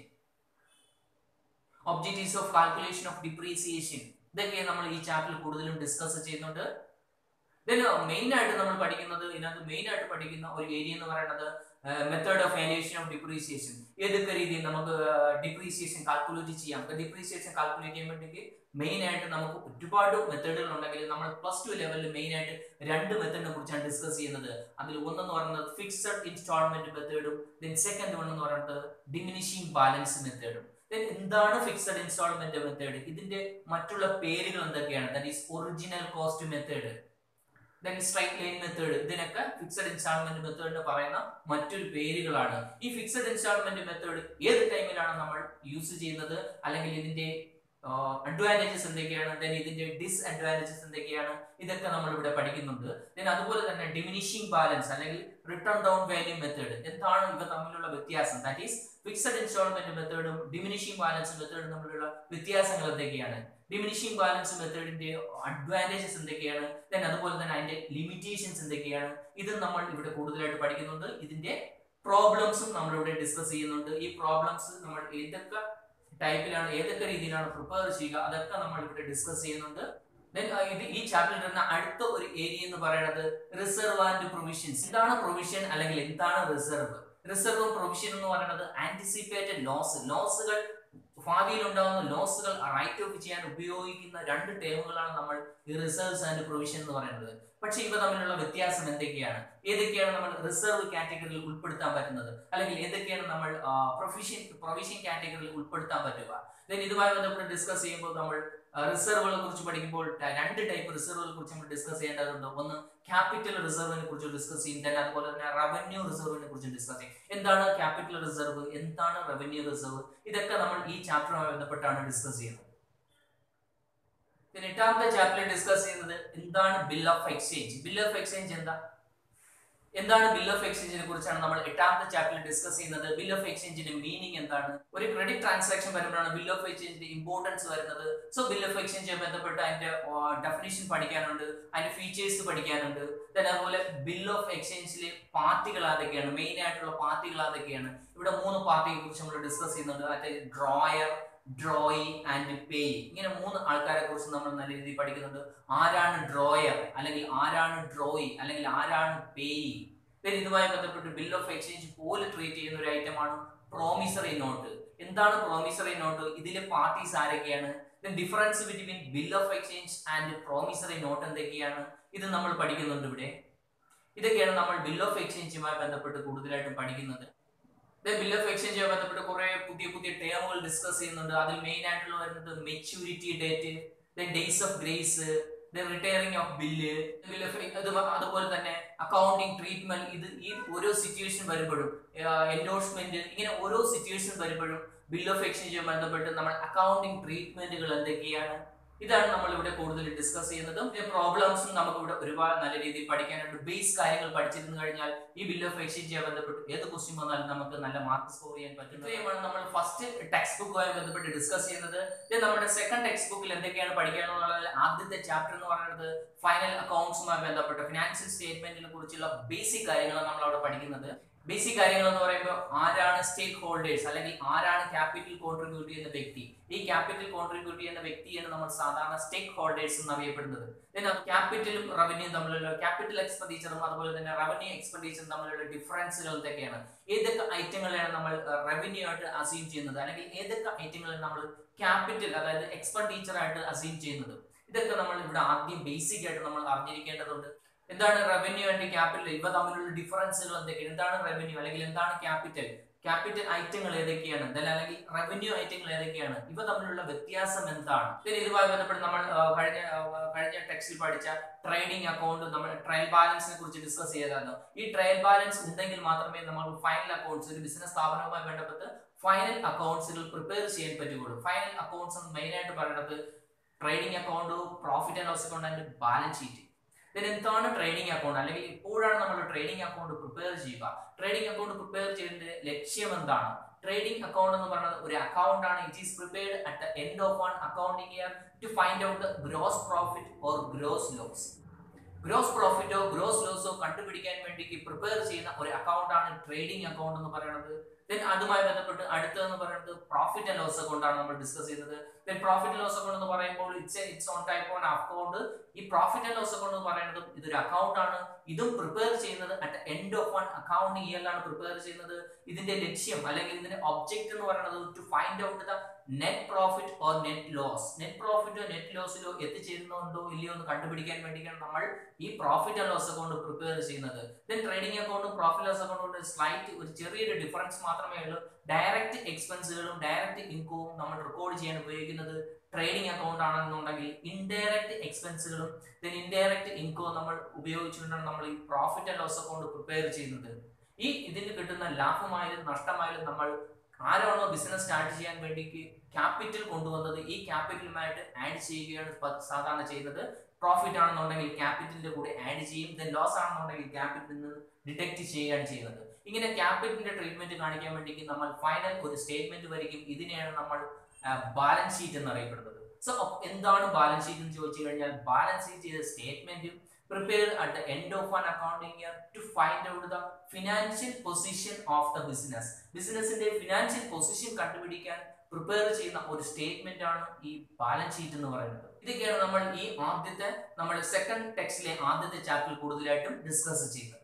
objectives of calculation of depreciation ഇതൊക്കെ നമ്മൾ ഈ ചാപ്റ്ററിൽ കൂടുതലും ഡിസ്കസ് ചെയ്യുന്നുണ്ട് ദെൻ മെയിൻ ആയിട്ട് നമ്മൾ പഠിക്കുന്നത് ഇതിനകത്ത് മെയിൻ ആയിട്ട് പഠിക്കുന്ന ഒരു ഏരിയ എന്ന് പറയുന്നത് method of valuation of depreciation ഏതൊക്കെ രീതിയിൽ നമുക്ക് ഡിപ്രീസിയേഷൻ കാൽക്കുലേറ്റ് ചെയ്യാം ഡിപ്രീസിയേഷൻ കാൽക്കുലേറ്റ് ചെയ്യാൻ വേണ്ടി മെയിൻ ആയിട്ട് നമുക്ക് ഒരുപാട് മെത്തേഡുകൾ ഉണ്ടെങ്കിൽ നമ്മൾ പ്ലസ് ടു ലെവലിൽ മെയിൻ ആയിട്ട് രണ്ട് മെത്തേഡിനെ കുറിച്ചാണ് ഡിസ്കസ് ചെയ്യുന്നത് അതിൽ ഒന്നെന്ന് പറയുന്നത് ഫിക്സഡ് ഇൻസ്റ്റാൾമെന്റ് മെത്തേഡും ദെൻ സെക്കൻഡ് വൺ എന്ന് പറയുന്നത് ഡിമിനിഷിംഗ് ബാലൻസ് മെത്തേഡും ദെൻ എന്താണ് ഫിക്സഡ് ഇൻസ്റ്റാൾമെന്റ് മെത്തേഡ് ഇതിന്റെ മറ്റുള്ള പേരുകൾ എന്തൊക്കെയാണ് that is original cost method then straight line method ഇതിനൊക്കെ ഫിക്സഡ് ഇൻസ്റ്റാൾമെന്റ് മെത്തേഡിന് പറയുന്ന മറ്റൊരു പേരുകളാണ് ഈ ഫിക്സഡ് ഇൻസ്റ്റാൾമെന്റ് മെത്തേഡ് ഏത് ടൈമിലാണ് നമ്മൾ യൂസ് ചെയ്യുന്നത് അല്ലെങ്കിൽ ഇതിന്റെ അഡ്വാൻറ്റേജസ് എന്തൊക്കെയാണ് ദെൻ ഇതിന്റെ ഡിസ്അഡ്വാൻറ്റേജസ് എന്തൊക്കെയാണ് ഇതൊക്കെ നമ്മൾ ഇവിടെ പഠിക്കുന്നുണ്ട് ദെൻ അതുപോലെ തന്നെ ഡിമിനിഷിംഗ് ബാലൻസ് അല്ലെങ്കിൽ റിട്ടേൺ ഡൗൺ വാല്യൂ മെത്തേഡ് എന്താണ് ഇവ തമ്മിലുള്ള വ്യത്യാസം ദാറ്റ് ഈസ് ഫിക്സഡ് ഇൻസ്റ്റാൾമെന്റ് മെത്തേഡും ഡിമിനിഷിംഗ് ബാലൻസ് മെത്തേഡും തമ്മിലുള്ള വ്യത്യാസങ്ങൾ എന്തൊക്കെയാണ് ഡിമിനിഷിംഗ് ബാലൻസ് മെത്തേഡിന്റെ അഡ്വാൻറ്റേജസ് എന്തൊക്കെയാണ് ദെൻ അതുപോലെ തന്നെ അതിന്റെ ലിമിറ്റേഷൻസ് എന്തൊക്കെയാണ് ഇത് നമ്മൾ ഇവിടെ കൂടുതലായിട്ട് പഠിക്കുന്നുണ്ട് ഇതിന്റെ പ്രോബ്ലംസും നമ്മൾ ഇവിടെ ഡിസ്കസ് ചെയ്യുന്നുണ്ട് ഈ പ്രോബ്ലംസ് നമ്മൾ ഏതൊക്കെ ടൈപ്പിലാണ് ഏതൊക്കെ രീതിയിലാണ് പ്രിപ്പയർ ചെയ്യുക അതൊക്കെ നമ്മൾ ഇവിടെ ഡിസ്കസ് ചെയ്യുന്നുണ്ട് Then, uh, ഇത് ഈ ചാപ്റ്ററിൽ വരുന്ന അടുത്ത ഒരു ഏരിയ എന്ന് പറയുന്നത് റിസർവ് ആൻഡ് പ്രൊവിഷൻസ് എന്താണ് പ്രൊവിഷൻ അല്ലെങ്കിൽ എന്താണ് റിസർവ് റിസർവും പ്രൊവിഷൻ എന്ന് പറയുന്നത് ആന്റിസിപ്പേറ്റഡ് ലോസ് ലോസുകൾ ഭാവിയിൽ ഉണ്ടാകുന്ന ലോസുകൾ റൈറ്റ് ഓഫ് ചെയ്യാൻ ഉപയോഗിക്കുന്ന രണ്ട് ടേമുകളാണ് നമ്മൾ ഈ റിസർവ്സ് ആൻഡ് പ്രൊവിഷൻ എന്ന് പറയുന്നത് പക്ഷേ ഇവ തമ്മിലുള്ള വ്യത്യാസം എന്തൊക്കെയാണ് ഏതൊക്കെയാണ് നമ്മൾ റിസർവ് കാറ്റഗറിയിൽ ഉൾപ്പെടുത്താൻ പറ്റുന്നത് അല്ലെങ്കിൽ ഏതൊക്കെയാണ് നമ്മൾ പ്രൊഫിഷ്യൻ പ്രൊവിഷൻ കാറ്റഗറിയിൽ ഉൾപ്പെടുത്താൻ പറ്റുക ദെൻ ഇതുമായി ബന്ധപ്പെട്ട് ഡിസ്കസ് ചെയ്യുമ്പോൾ നമ്മൾ റിസർവുകളെ കുറിച്ച് പഠിക്കുമ്പോൾ ര- രണ്ട് ടൈപ്പ് റിസർവുകളെ കുറിച്ച് നമ്മൾ ഡിസ്കസ് ചെയ്യേണ്ടതുണ്ട് ഒന്ന് ക്യാപിറ്റൽ റിസർവിനെ കുറിച്ച് ഡിസ്കസ് ചെയ്യും then അതുപോലെ തന്നെ റവന്യൂ റിസർവിനെ കുറിച്ച് ഡിസ്കസ് ചെയ്യും എന്താണ് ക്യാപിറ്റൽ റിസർവ് എന്താണ് റവന്യൂ റിസർവ് ഇതൊക്കെ നമ്മൾ ഈ ചാപ്റ്ററുമായി ബന്ധപ്പെട്ടാണ് ഡിസ്കസ് ചെയ്യുന്നത് പിന്നെ എട്ടാമത്തെ ചാപ്റ്ററിൽ ഡിസ്കസ് ചെയ്യുന്നത് എന്താണ് bill of exchange bill of exchange എന്താ എന്താണ് ബിൽ ഓഫ് എക്സ്ചേഞ്ചിനെ കുറിച്ചാണ് നമ്മൾ എട്ടാമത്തെ ചാപ്റ്ററിൽ ഡിസ്കസ് ചെയ്യുന്നത് ബിൽ ഓഫ് എക്സ്ചേഞ്ചിന്റെ മീനിങ് എന്താണ് ഒരു ക്രെഡിറ്റ് ട്രാൻസാക്ഷൻ വരുമ്പോഴാണ് ബിൽ ഓഫ് എക്സ്ചേഞ്ചിന്റെ ഇമ്പോർട്ടൻസ് വരുന്നത് സോ ബിൽ ഓഫ് എക്സ്ചേഞ്ചുമായി ബന്ധപ്പെട്ട് അതിന്റെ ഡെഫിനേഷൻ പഠിക്കാനുണ്ട് അതിന്റെ ഫീച്ചേഴ്സ് പഠിക്കാനുണ്ട് then അതുപോലെ ബിൽ ഓഫ് എക്സ്ചേഞ്ചിലെ പാർട്ടികൾ ആരൊക്കെയാണ് മെയിൻ ആയിട്ടുള്ള പാർട്ടികൾ ആരൊക്കെയാണ് ഇവിടെ മൂന്ന് പാർട്ടിയെ കുറിച്ച് നമ്മൾ ഡിസ്കസ് ചെയ്യുന്നുണ്ട് മറ്റേ ഡ്രോയർ ഡ്രോയി ആൻഡ് പേ ഇങ്ങനെ മൂന്ന് ആൾക്കാരെ കുറിച്ച് നമ്മൾ നല്ല രീതിയിൽ പഠിക്കുന്നുണ്ട് ആരാണ് ഡ്രോയർ അല്ലെങ്കിൽ ആരാണ് ഡ്രോയി അല്ലെങ്കിൽ ആരാണ് പേയി then ഇതുമായി ബന്ധപ്പെട്ട് ബിൽ ഓഫ് എക്സ്ചേഞ്ച് പോലെ ട്രീറ്റ് ചെയ്യുന്ന ഒരു ഐറ്റമാണ് പ്രോമിസറി നോട്ട് എന്താണ് പ്രോമിസറി നോട്ട് ഇതിലെ പാർട്ടീസ് ആരൊക്കെയാണ് difference between bill of exchange and promissory note എന്തൊക്കെയാണ് ഇത് നമ്മൾ പഠിക്കുന്നുണ്ട് ഇവിടെ ഇതൊക്കെയാണ് നമ്മൾ ബിൽ ഓഫ് എക്സ്ചേഞ്ചുമായി ബന്ധപ്പെട്ട് കൂടുതലായിട്ടും പഠിക്കുന്നത് ബിൽ ഓഫ് എക്സ്ചേഞ്ചുമായി ബന്ധപ്പെട്ട് കുറെ പുതിയ പുതിയ ടേമുകൾ ഡിസ്കസ് ചെയ്യുന്നുണ്ട് അതിൽ മെയിൻ ആയിട്ടുള്ള വരുന്നത് maturity date days of grace retiring of bill bill of അതുപോലെ തന്നെ അക്കൗണ്ടിങ് ട്രീറ്റ്മെന്റ് ഇത് ഈ ഓരോ സിറ്റുവേഷൻ വരുമ്പോഴും എൻഡോഴ്സ്മെന്റ് ഇങ്ങനെ ഓരോ സിറ്റുവേഷൻ വരുമ്പോഴും ബിൽ ഓഫ് എക്സ്ചേഞ്ചുമായി ബന്ധപ്പെട്ട് നമ്മൾ അക്കൗണ്ടിങ് ട്രീറ്റ്മെന്റുകൾ എന്തൊക്കെയാണ് ഇതാണ് നമ്മൾ ഇവിടെ കൂടുതൽ ഡിസ്കസ് ചെയ്യുന്നതും പ്രോബ്ലംസും നമുക്ക് ഇവിടെ ഒരുപാട് നല്ല രീതിയിൽ പഠിക്കാനുണ്ട് ബേസ് കാര്യങ്ങൾ പഠിച്ചിരുന്നു കഴിഞ്ഞാൽ ഈ ബിൽ ഓഫ് എക്സ്ചേഞ്ചുമായി ബന്ധപ്പെട്ട് ഏത് ക്വസ്റ്റ്യൻ വന്നാലും നമുക്ക് നല്ല മാർക്ക് സ്കോർ ചെയ്യാൻ പറ്റും ഇത്രയുമാണ് നമ്മൾ ഫസ്റ്റ് ടെക്സ്റ്റ് ബുക്കുമായി ബന്ധപ്പെട്ട് ഡിസ്കസ് ചെയ്യുന്നത് ഇത് നമ്മുടെ സെക്കൻഡ് ടെക്സ്റ്റ് ബുക്കിൽ എന്തൊക്കെയാണ് പഠിക്കാനുള്ളത് ആദ്യത്തെ ചാപ്റ്റർ എന്ന് പറയുന്നത് ഫൈനൽ അക്കൗണ്ട്സുമായി ബന്ധപ്പെട്ട ഫിനാൻഷ്യൽ സ്റ്റേറ്റ്മെന്റിനെ കുറിച്ചുള്ള ബേസിക് കാര്യങ്ങളാണ് നമ്മൾ അവിടെ പഠിക്കുന്നത് ബേസിക് കാര്യങ്ങൾ എന്ന് പറയുമ്പോൾ ആരാണ് സ്റ്റേക്ക് ഹോൾഡേഴ്സ് അല്ലെങ്കിൽ ആരാണ് ക്യാപിറ്റൽ കോൺട്രിബ്യൂട്ട് ചെയ്യുന്ന വ്യക്തി ഈ ക്യാപിറ്റൽ കോൺട്രിബ്യൂട്ട് ചെയ്യുന്ന വ്യക്തിയാണ് നമ്മൾ സാധാരണ സ്റ്റേക്ക് ഹോൾഡേഴ്സ് എന്ന് അറിയപ്പെടുന്നത് ക്യാപിറ്റലും റവന്യൂ തമ്മിലുള്ള ക്യാപിറ്റൽ എക്സ്പെൻഡിച്ചറും അതുപോലെ തന്നെ റവന്യൂ എക്സ്പെൻഡിച്ചറും തമ്മിലുള്ള ഡിഫറൻസുകൾ എന്തൊക്കെയാണ് ഏതൊക്കെ ഐറ്റങ്ങളാണ് നമ്മൾ റവന്യൂ ആയിട്ട് അസീം ചെയ്യുന്നത് അല്ലെങ്കിൽ ഏതൊക്കെ ഐറ്റങ്ങളാണ് നമ്മൾ ക്യാപിറ്റൽ അതായത് എക്സ്പെൻഡിച്ചർ ആയിട്ട് അസീം ചെയ്യുന്നത് ഇതൊക്കെ നമ്മൾ ഇവിടെ ആദ്യം ബേസിക് ആയിട്ട് നമ്മൾ അറിഞ്ഞിരിക്കേണ്ടതുണ്ട് എന്താണ് റവന്യൂ ആൻഡ് ക്യാപിറ്റൽ ഇവ തമ്മിലുള്ള ഡിഫറൻസുകൾ എന്തൊക്കെയാണ് എന്താണ് റവന്യൂ അല്ലെങ്കിൽ എന്താണ് ക്യാപിറ്റൽ ക്യാപിറ്റൽ ഐറ്റങ്ങൾ ഏതൊക്കെയാണ് then അല്ലെങ്കിൽ റവന്യൂ ഐറ്റങ്ങൾ ഏതൊക്കെയാണ് ഇവ തമ്മിലുള്ള വ്യത്യാസം എന്താണ് then ഇതുമായി ബന്ധപ്പെട്ട് നമ്മൾ ആ, കഴിഞ്ഞ ആ, കഴിഞ്ഞ ടെക്സ്റ്റിൽ പഠിച്ച ട്രേഡിംഗ് അക്കൗണ്ട് നമ്മൾ ട്രയൽ ബാലൻസിനെ കുറിച്ച് ഡിസ്കസ് ചെയ്തായിരുന്നു ഈ ട്രയൽ ബാലൻസ് ഉണ്ടെങ്കിൽ മാത്രമേ നമ്മൾ ഫൈനൽ അക്കൗണ്ട്സ് ഒരു ബിസിനസ് സ്ഥാപനവുമായി ബന്ധപ്പെട്ട് ഫൈനൽ അക്കൗണ്ട്സുകൾ പ്രിപ്പയർ ചെയ്യാൻ പറ്റുകയുള്ളൂ ഫൈനൽ അക്കൗണ്ട്സ് മെയിൻ ആയിട്ട് പറയുന്നത് trading account profit and loss account and balance sheet then എന്താണ് ട്രേഡിംഗ് അക്കൗണ്ട് അല്ലെങ്കിൽ എപ്പോഴാണ് നമ്മൾ ട്രേഡിംഗ് അക്കൗണ്ട് പ്രിപ്പയർ ചെയ്യുക ട്രേഡിംഗ് അക്കൗണ്ട് പ്രിപ്പയർ ചെയ്യുന്നതിന്റെ ലക്ഷ്യം എന്താണ് ട്രേഡിംഗ് അക്കൗണ്ട് എന്ന് പറയുന്നത് ഒരു അക്കൗണ്ട് ആണ് it is prepared at the end of one accounting year to find out the gross profit or gross loss gross പ്രോഫിറ്റോ ഗ്രോസ് ലോസോ കണ്ടുപിടിക്കാൻ വേണ്ടി പ്രിപ്പയർ ചെയ്യുന്ന ഒരു അക്കൗണ്ട് ആണ് ട്രേഡിംഗ് അക്കൗണ്ട് എന്ന് പറയുന്നത് ദെൻ അതുമായി ബന്ധപ്പെട്ട് അടുത്തതെന്ന് പറയുന്നത് പ്രോഫിറ്റ് ആൻഡ് ലോസ് അക്കൗണ്ട് ആണ് നമ്മൾ ഡിസ്കസ് ചെയ്യുന്നത് then profit and loss account എന്ന് പറയുമ്പോൾ it's it's on type on account ഈ പ്രോഫിറ്റ് ആൻഡ് ലോസ് അക്കൗണ്ട് എന്ന് പറയുന്നത് ഇതൊരു അക്കൗണ്ട് ആണ് ഇതും പ്രിപ്പയർ ചെയ്യുന്നത് at end of one account ഇയറിലാണ് പ്രിപ്പയർ ചെയ്യുന്നത് ഇതിന്റെ ലക്ഷ്യം അല്ലെങ്കിൽ ഇതിന്റെ ഒബ്ജക്റ്റ് എന്ന് പറയുന്നത് to find out the net profit or net loss net പ്രോഫിറ്റോ നെറ്റ് ലോസിലോ എത്തിച്ചേരുന്നുണ്ടോ ഇല്ലയോ എന്ന് കണ്ടുപിടിക്കാൻ വേണ്ടിയാണ് നമ്മൾ ഈ profit and loss account prepare ചെയ്യുന്നത് ദെൻ ട്രേഡിംഗ് അക്കൗണ്ടും പ്രോഫിറ്റ് ലോസ് അക്കൗണ്ടും സ്ലൈറ്റ് ഒരു ചെറിയൊരു ഡിഫറൻസ് മാത്രമേ ഉള്ളൂ ഡയറക്റ്റ് എക്സ്പെൻസുകളും ഡയറക്റ്റ് ഇൻകവും നമ്മൾ റെക്കോർഡ് ചെയ്യാൻ ഉപയോഗിക്കുന്നത് ട്രേഡിംഗ് അക്കൗണ്ട് ആണെന്നുണ്ടെങ്കിൽ ഇൻഡയറക്റ്റ് എക്സ്പെൻസുകളും ദെൻ ഇൻഡയറക്റ്റ് ഇൻകവും നമ്മൾ ഉപയോഗിച്ചുകൊണ്ടാണ് നമ്മൾ ഈ profit and loss account prepare ചെയ്യുന്നത് ഈ ഇതിന് കിട്ടുന്ന ലാഭമായാലും നഷ്ടമായാലും നമ്മൾ ആരാണോ ബിസിനസ് സ്റ്റാർട്ട് ചെയ്യാൻ വേണ്ടി ക്യാപിറ്റൽ കൊണ്ടുവന്നത് ഈ ക്യാപിറ്റലുമായിട്ട് ആഡ് ചെയ്യുകയാണ് പ- സാധാരണ ചെയ്യുന്നത് പ്രോഫിറ്റ് ആണെന്നുണ്ടെങ്കിൽ ക്യാപിറ്റലിന്റെ കൂടെ ആഡ് ചെയ്യും ദെൻ ലോസ് ആണെന്നുണ്ടെങ്കിൽ ക്യാപിറ്റലിൽ നിന്ന് ഡിറ്റക്ട് ചെയ്യുകയാണ് ചെയ്യുന്നത് ഇങ്ങനെ ക്യാപിറ്റലിന്റെ ട്രീറ്റ്മെന്റ് കാണിക്കാൻ വേണ്ടി നമ്മൾ ഫൈനൽ ഒരു സ്റ്റേറ്റ്മെന്റ് വരിക്കും ഇതിനെയാണ് നമ്മൾ ബാലൻസ് ഷീറ്റ് എന്നറിയപ്പെടുന്നത് സോ എന്താണ് ബാലൻസ് ഷീറ്റ് എന്ന് ചോദിച്ചു കഴിഞ്ഞാൽ ബാലൻസ് ഷീറ്റ് ചെയ്ത statement prepare at the end of an accounting year to find out the financial position of the business ബിസിനസിന്റെ ഫിനാൻഷ്യൽ പൊസിഷൻ കണ്ടുപിടിക്കാൻ പ്രിപ്പയർ ചെയ്യുന്ന ഒരു സ്റ്റേറ്റ്മെന്റ് ആണ് ഈ ബാലൻസ് ഷീറ്റ് എന്ന് പറയുന്നത് ഇതൊക്കെയാണ് നമ്മൾ ഈ ആദ്യത്തെ നമ്മൾ സെക്കൻഡ് ടെക്സ്റ്റിലെ ആദ്യത്തെ ചാപ്റ്ററിൽ കൂടുതലായിട്ടും ഡിസ്കസ് ചെയ്യുന്നത്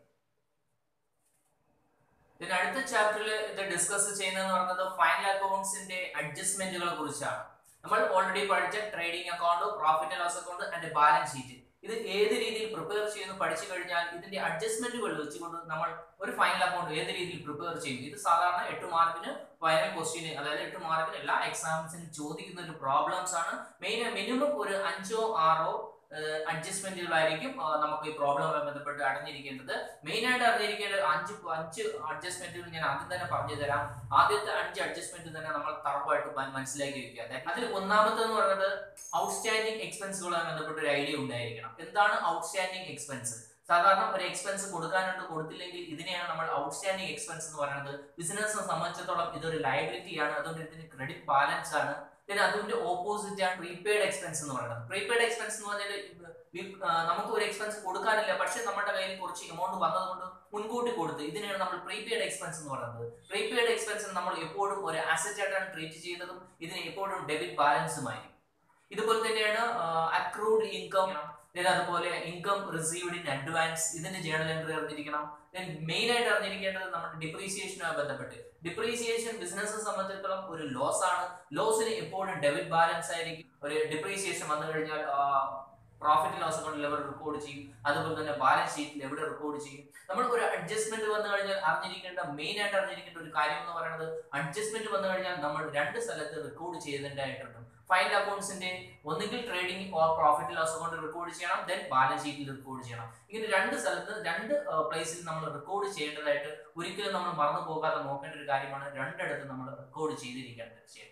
പിന്നെ അടുത്ത ചാപ്റ്ററിൽ ഇത് ഡിസ്കസ് ചെയ്യുന്നതെന്ന് പറയുന്നത് ഫൈനൽ അക്കൗണ്ട്സിന്റെ അഡ്ജസ്റ്റ്മെന്റുകളെ കുറിച്ചാണ് നമ്മൾ ഓൾറെഡി പഠിച്ച trading account profit and loss account and balance sheet ഇത് ഏത് രീതിയിൽ പ്രിപ്പയർ ചെയ്യുന്നു പഠിച്ചു കഴിഞ്ഞാൽ ഇതിന്റെ അഡ്ജസ്റ്റ്മെന്റുകൾ വെച്ചുകൊണ്ട് നമ്മൾ ഒരു ഫൈനൽ അക്കൗണ്ട് ഏത് രീതിയിൽ പ്രിപ്പയർ ചെയ്യും ഇത് സാധാരണ എട്ട് മാർക്കിന് ഫൈനൽ ക്വസ്റ്റ്യന് അതായത് എട്ട് മാർക്കിന് എല്ലാ എക്സാംസിനും ചോദിക്കുന്ന ഒരു പ്രോബ്ലംസ് ആണ് മെയിൻ മിനിമം ഒരു അഞ്ചോ ആറോ അഡ്ജസ്റ്റ്മെന്റുകളായിരിക്കും നമുക്ക് ഈ പ്രോബ്ലവുമായി ബന്ധപ്പെട്ട് അറിഞ്ഞിരിക്കേണ്ടത് മെയിൻ ആയിട്ട് അറിഞ്ഞിരിക്കേണ്ട അഞ്ച് അഞ്ച് അഡ്ജസ്റ്റ്മെന്റുകൾ ഞാൻ ആദ്യം തന്നെ പറഞ്ഞു തരാം ആദ്യത്തെ അഞ്ച് അഡ്ജസ്റ്റ്മെന്റ് തന്നെ നമ്മൾ തറവായിട്ട് മനസ്സിലാക്കി വെക്കുക അതിൽ ഒന്നാമത്തെന്ന് പറയുന്നത് ഔട്ട്സ്റ്റാൻഡിംഗ് എക്സ്പെൻസുകളുമായി ബന്ധപ്പെട്ട ഒരു ഐഡിയ ഉണ്ടായിരിക്കണം എന്താണ് ഔട്ട്സ്റ്റാൻഡിംഗ് എക്സ്പെൻസ് സാധാരണ ഒരു എക്സ്പെൻസ് കൊടുക്കാനുണ്ട് കൊടുത്തില്ലെങ്കിൽ ഇതിനെയാണ് നമ്മൾ ഔട്ട്സ്റ്റാൻഡിംഗ് എക്സ്പെൻസ് എന്ന് പറയുന്നത് ബിസിനസ്സിനെ സംബന്ധിച്ചിടത്തോളം ഇതൊരു ലയബിലിറ്റി ആണ് അതുകൊണ്ട് ഇതിന് ക്രെഡിറ്റ് ബാലൻസ് ആണ് പിന്നെ അതിന്റെ ഓപ്പോസിറ്റ് ആണ് പ്രീപെയ്ഡ് എക്സ്പെൻസ് എന്ന് പറയുന്നത് പ്രീപെയ്ഡ് എക്സ്പെൻസ് എന്ന് പറഞ്ഞാൽ നമുക്ക് ഒരു എക്സ്പെൻസ് കൊടുക്കാനില്ല പക്ഷെ നമ്മുടെ കയ്യിൽ കുറച്ച് എമൗണ്ട് വന്നതുകൊണ്ട് മുൻകൂട്ടി കൊടുത്ത് ഇതിനെയാണ് നമ്മൾ പ്രീപെയ്ഡ് എക്സ്പെൻസ് എന്ന് പറയുന്നത് പ്രീപെയ്ഡ് എക്സ്പെൻസ് നമ്മൾ എപ്പോഴും ഒരു അസറ്റ് ആയിട്ടാണ് ട്രീറ്റ് ചെയ്യുന്നതും ഇതിന് എപ്പോഴും ഡെബിറ്റ് ബാലൻസുമായിരിക്കും ഇതുപോലെ തന്നെയാണ് അക്രൂഡ് ഇൻകം പിന്നെ അതുപോലെ ഇൻകം റിസീവ്ഡ് ഇൻ അഡ്വാൻസ് ഇതിന്റെ ജേണൽ എൻട്രി അറിഞ്ഞിരിക്കണം മെയിൻ ആയിട്ട് അറിഞ്ഞിരിക്കേണ്ടത് നമ്മുടെ ഡിപ്രീസിയേഷനുമായി ബന്ധപ്പെട്ട് ഡിപ്രീസിയേഷൻ ബിസിനസ് സംബന്ധിച്ചിടത്തോളം ഒരു ലോസ് ആണ് ലോസിന് എപ്പോഴും ഡെബിറ്റ് ബാലൻസ് ആയിരിക്കും ഒരു ഡിപ്രീസിയേഷൻ വന്നു കഴിഞ്ഞാൽ പ്രോഫിറ്റ് ലോസ് അക്കൗണ്ടിൽ എവിടെ റെക്കോർഡ് ചെയ്യും അതുപോലെ തന്നെ ബാലൻസ് ഷീറ്റിൽ എവിടെ റെക്കോർഡ് ചെയ്യും നമ്മൾ ഒരു അഡ്ജസ്റ്റ്മെന്റ് വന്നു കഴിഞ്ഞാൽ അറിഞ്ഞിരിക്കേണ്ട മെയിൻ ആയിട്ട് അറിഞ്ഞിരിക്കേണ്ട ഒരു കാര്യം എന്ന് പറയുന്നത് അഡ്ജസ്റ്റ്മെന്റ് വന്നു കഴിഞ്ഞാൽ നമ്മൾ രണ്ട് സ്ഥലത്ത് റെക്കോർഡ് ചെയ്തേണ്ടതായിട്ടുണ്ട് ഫൈനൽ അക്കൗണ്ട്സിന്റെ ഒന്നുകിൽ trading or profit loss account record ചെയ്യണം ദെൻ ബാലൻസ് ഷീറ്റിൽ റെക്കോർഡ് ചെയ്യണം ഇങ്ങനെ രണ്ട് സ്ഥലത്ത് രണ്ട് പ്ലേസിൽ നമ്മൾ റെക്കോർഡ് ചെയ്യേണ്ടതായിട്ട് ഒരിക്കലും നമ്മൾ മറന്നു പോകാതെ നോക്കേണ്ട ഒരു കാര്യമാണ് രണ്ടിടത്ത് നമ്മൾ റെക്കോർഡ് ചെയ്തിരിക്കണം തീർച്ചയായിട്ടും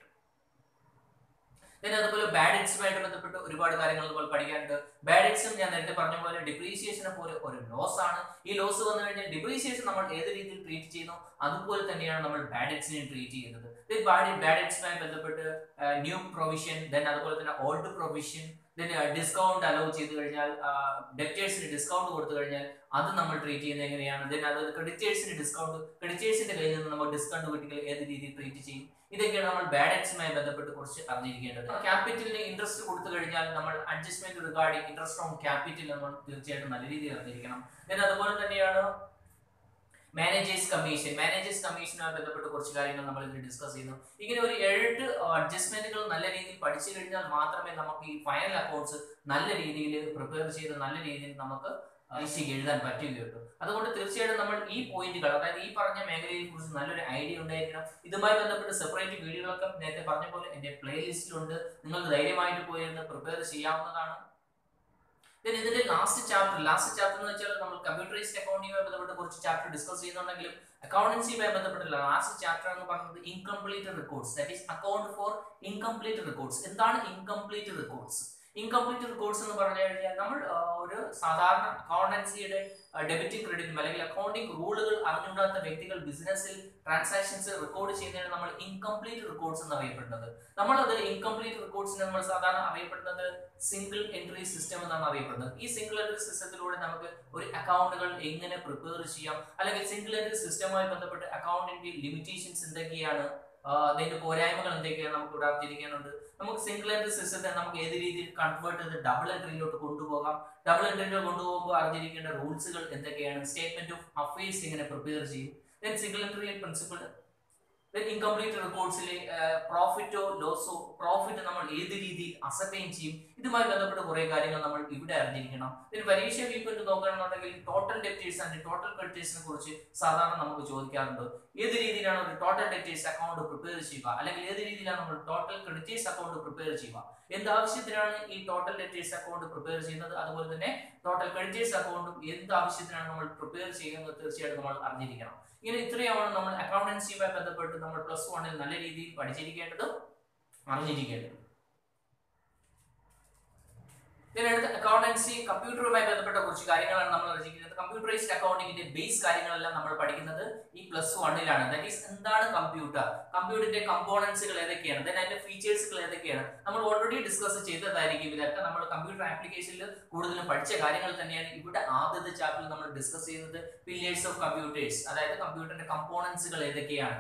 പിന്നെ അതുപോലെ ബാഡ് എഡ്സുമായിട്ട് ബന്ധപ്പെട്ട് ഒരുപാട് കാര്യങ്ങൾ നമ്മൾ പഠിക്കാനുണ്ട് ബാഡ് എഡ്സും ഞാൻ നേരത്തെ പറഞ്ഞ പോലെ ഡിപ്രീസിയേഷനെ പോലെ ഒരു ലോസ് ആണ് ഈ ലോസ് വന്നു കഴിഞ്ഞാൽ ഡിപ്രീസിയേഷൻ നമ്മൾ ഏത് രീതിയിൽ ട്രീറ്റ് ചെയ്യുന്നു അതുപോലെ തന്നെയാണ് നമ്മൾ ബാഡ് എഡ്സിനെ ട്രീറ്റ് ചെയ്യുന്നത് ബാഡ് ബാഡ് എഡ്സുമായി ബന്ധപ്പെട്ട് ന്യൂ പ്രൊവിഷൻ ദെൻ അതുപോലെ തന്നെ old provision then discount allow ചെയ്ത് കഴിഞ്ഞാൽ ഡെപ്റ്റേഴ്സിന് ഡിസ്കൗണ്ട് കൊടുത്തു കഴിഞ്ഞാൽ അത് നമ്മൾ ട്രീറ്റ് ചെയ്യുന്നത് എങ്ങനെയാണ് ദെൻ അത് ക്രെഡിറ്റേഴ്സിന് ഡിസ്കൗണ്ട് ക്രെഡിറ്റേഴ്സിന്റെ കയ്യിൽ നിന്ന് നമ്മൾ ഡിസ്കൗണ്ട് കിട്ടിയാൽ ഏത് രീതിയിൽ ട്രീറ്റ് ചെയ്യും ഇതൊക്കെയാണ് നമ്മൾ ബാഡ് എഡ്സുമായി ബന്ധപ്പെട്ട് കുറച്ച് അറിഞ്ഞിരിക്കേണ്ടത് ക്യാപിറ്റലിന് ഇൻട്രസ്റ്റ് കൊടുത്തു കഴിഞ്ഞാൽ നമ്മൾ adjustment regarding interest on capital നമ്മൾ തീർച്ചയായിട്ടും നല്ല രീതിയിൽ അറിഞ്ഞിരിക്കണം ദെൻ അതുപോലെ തന്നെയാണ് മാനേജേഴ്സ് കമ്മീഷൻ മാനേജേഴ്സ് കമ്മീഷനുമായി ബന്ധപ്പെട്ട് കുറച്ച് കാര്യങ്ങൾ നമ്മൾ ഇതിൽ ഡിസ്കസ് ചെയ്യുന്നു ഇങ്ങനെ ഒരു ഏഴെട്ട് അഡ്ജസ്റ്റ്മെന്റുകൾ നല്ല രീതിയിൽ പഠിച്ചു കഴിഞ്ഞാൽ മാത്രമേ നമുക്ക് ഈ ഫൈനൽ അക്കൗണ്ട്സ് നല്ല രീതിയിൽ പ്രിപ്പയർ ചെയ്ത് നല്ല രീതിയിൽ നമുക്ക് ഐശ്വര്യ എഴുതാൻ പറ്റുകയുള്ളൂ അതുകൊണ്ട് തീർച്ചയായിട്ടും നമ്മൾ ഈ പോയിന്റുകൾ അതായത് ഈ പറഞ്ഞ മേഖലയെ കുറിച്ച് നല്ലൊരു ഐഡിയ ഉണ്ടായിരിക്കണം ഇതുമായി ബന്ധപ്പെട്ട് സെപ്പറേറ്റ് വീഡിയോകളൊക്കെ നേരത്തെ പറഞ്ഞ പോലെ എന്റെ പ്ലേലിസ്റ്റിലുണ്ട് നിങ്ങൾക്ക് ധൈര്യമായിട്ട് പോയിരുന്ന് പ്രിപ്പയർ ചെയ്യാവുന്നതാണ് then ഇതിന്റെ ലാസ്റ്റ് ചാപ്റ്റർ ലാസ്റ്റ് ചാപ്റ്റർ എന്ന് വെച്ചാൽ നമ്മൾ കമ്പ്യൂട്ടറൈസ്ഡ് അക്കൗണ്ടിങ്ങുമായി ബന്ധപ്പെട്ട് കുറച്ച് ചാപ്റ്റർ ഡിസ്കസ് ചെയ്യുന്നുണ്ടെങ്കിലും അക്കൗണ്ടൻസിയുമായി ബന്ധപ്പെട്ട ലാസ്റ്റ് ചാപ്റ്റർ എന്ന് പറയുന്നത് incomplete records that is account for incomplete records എന്താണ് ഇൻകംപ്ലീറ്റ് റെക്കോർഡ്സ് ഇൻകംപ്ലീറ്റ് റെക്കോർഡ്സ് എന്ന് പറഞ്ഞു കഴിഞ്ഞാൽ നമ്മൾ ഒരു സാധാരണ അക്കൗണ്ടൻസിയുടെ ഡെബിറ്റും ക്രെഡിറ്റും അല്ലെങ്കിൽ അക്കൗണ്ടിംഗ് റൂളുകൾ അറിഞ്ഞുകൂടാത്ത വ്യക്തികൾ ബിസിനസ്സിൽ ട്രാൻസാക്ഷൻസ് റെക്കോർഡ് ചെയ്യുന്നതിന് നമ്മൾ ഇൻകംപ്ലീറ്റ് റെക്കോർഡ്സ് എന്ന് അറിയപ്പെടുന്നത് നമ്മളത് ഇൻകംപ്ലീറ്റ് റെക്കോർഡ്സിനെ നമ്മൾ സാധാരണ അറിയപ്പെടുന്നത് സിംഗിൾ എൻട്രി സിസ്റ്റം എന്നാണ് അറിയപ്പെടുന്നത് ഈ സിംഗിൾ എൻട്രി സിസ്റ്റത്തിലൂടെ നമുക്ക് ഒരു അക്കൗണ്ടുകൾ എങ്ങനെ പ്രിപ്പയർ ചെയ്യാം അല്ലെങ്കിൽ സിംഗിൾ എൻട്രി സിസ്റ്റവുമായി ബന്ധപ്പെട്ട് അക്കൗണ്ടിന്റെ ലിമിറ്റേഷൻസ് എന്തൊക്കെയാണ് അതിന്റെ പോരായ്മകൾ എന്തൊക്കെയാണ് നമുക്ക് ഇവിടെ അറിഞ്ഞിരിക്കാനുണ്ട് നമുക്ക് സിംഗിൾ എൻട്രി സിസ്റ്റത്തെ നമുക്ക് ഏത് രീതിയിൽ കൺവേർട്ട് ചെയ്ത് ഡബിൾ എൻട്രിയിലോട്ട് കൊണ്ടുപോകാം ഡബിൾ എൻട്രിയിലോട്ട് കൊണ്ടുപോകുമ്പോൾ അറിഞ്ഞിരിക്കേണ്ട റൂൾസുകൾ എന്തൊക്കെയാണ് സ്റ്റേറ്റ്മെന്റ് ഓഫ് അഫയേഴ്സ് എങ്ങനെ പ്രിപ്പയർ ചെയ്യും then single entry principle then incomplete റെക്കോർഡ്സിലെ പ്രോഫിറ്റോ ലോസോ പ്രോഫിറ്റ് നമ്മൾ ഏത് രീതിയിൽ അസറ്റൈൻ ചെയ്യും ഇതുമായി ബന്ധപ്പെട്ട് കുറെ കാര്യങ്ങൾ നമ്മൾ ഇവിടെ അറിഞ്ഞിരിക്കണം പിന്നെ പരീക്ഷ വീക്കൊണ്ട് നോക്കുകയാണെന്നുണ്ടെങ്കിൽ ടോട്ടൽ ഡെപ്റ്റേഴ്സ് ആൻഡ് ടോട്ടൽ ക്രെഡിറ്റേഴ്സിനെ കുറിച്ച് സാധാരണ നമുക്ക് ചോദിക്കാറുണ്ട് ഏത് രീതിയിലാണ് ഒരു ടോട്ടൽ ഡെപ്റ്റേഴ്സ് അക്കൗണ്ട് പ്രിപ്പയർ ചെയ്യുക അല്ലെങ്കിൽ ഏത് രീതിയിലാണ് നമ്മൾ ടോട്ടൽ ക്രെഡിറ്റേഴ്സ് അക്കൗണ്ട് പ്രിപ്പയർ ചെയ്യുക എന്ത് ആവശ്യത്തിനാണ് ഈ ടോട്ടൽ ഡെപ്റ്റേഴ്സ് അക്കൗണ്ട് പ്രിപ്പയർ ചെയ്യുന്നത് അതുപോലെ തന്നെ ടോട്ടൽ ക്രെഡിറ്റേഴ്സ് അക്കൗണ്ടും എന്ത് ആവശ്യത്തിനാണ് നമ്മൾ പ്രിപ്പയർ ചെയ്യുന്നത് തീർച്ചയായിട്ടും നമ്മൾ അറിഞ്ഞിരിക്കണം ഇങ്ങനെ ഇത്രയാണ് നമ്മൾ അക്കൗണ്ടൻസിയുമായി ബന്ധപ്പെട്ട് നമ്മൾ പ്ലസ് വണ്ണിൽ നല്ല രീതിയിൽ പഠിച്ചിരിക്കേണ്ടതും അറിഞ്ഞിരിക്കേണ്ടതും ഇതിനടുത്ത് അക്കൗണ്ടൻസി കമ്പ്യൂട്ടറുമായി ബന്ധപ്പെട്ട കുറച്ച് കാര്യങ്ങളാണ് നമ്മൾ അറിഞ്ഞിരിക്കുന്നത് കമ്പ്യൂട്ടറൈസ്ഡ് അക്കൗണ്ടിങ്ങിന്റെ ബേസ് കാര്യങ്ങളെല്ലാം നമ്മൾ പഠിക്കുന്നത് ഈ പ്ലസ് വണ്ണിലാണ് ദാറ്റ് ഈസ് എന്താണ് കമ്പ്യൂട്ടർ കമ്പ്യൂട്ടറിന്റെ കമ്പോണൻസുകൾ ഏതൊക്കെയാണ് ദെൻ അതിന്റെ ഫീച്ചേഴ്സുകൾ ഏതൊക്കെയാണ് നമ്മൾ ഓൾറെഡി ഡിസ്കസ് ചെയ്തതായിരിക്കും ഇതൊക്കെ നമ്മൾ കമ്പ്യൂട്ടർ ആപ്ലിക്കേഷനിൽ കൂടുതലും പഠിച്ച കാര്യങ്ങൾ തന്നെയാണ് ഇവിടെ ആദ്യത്തെ ചാപ്റ്ററിൽ നമ്മൾ ഡിസ്കസ് ചെയ്യുന്നത് പില്ലേഴ്സ് ഓഫ് കമ്പ്യൂട്ടേഴ്സ് അതായത് കമ്പ്യൂട്ടറിന്റെ കമ്പോണൻസുകൾ ഏതൊക്കെയാണ്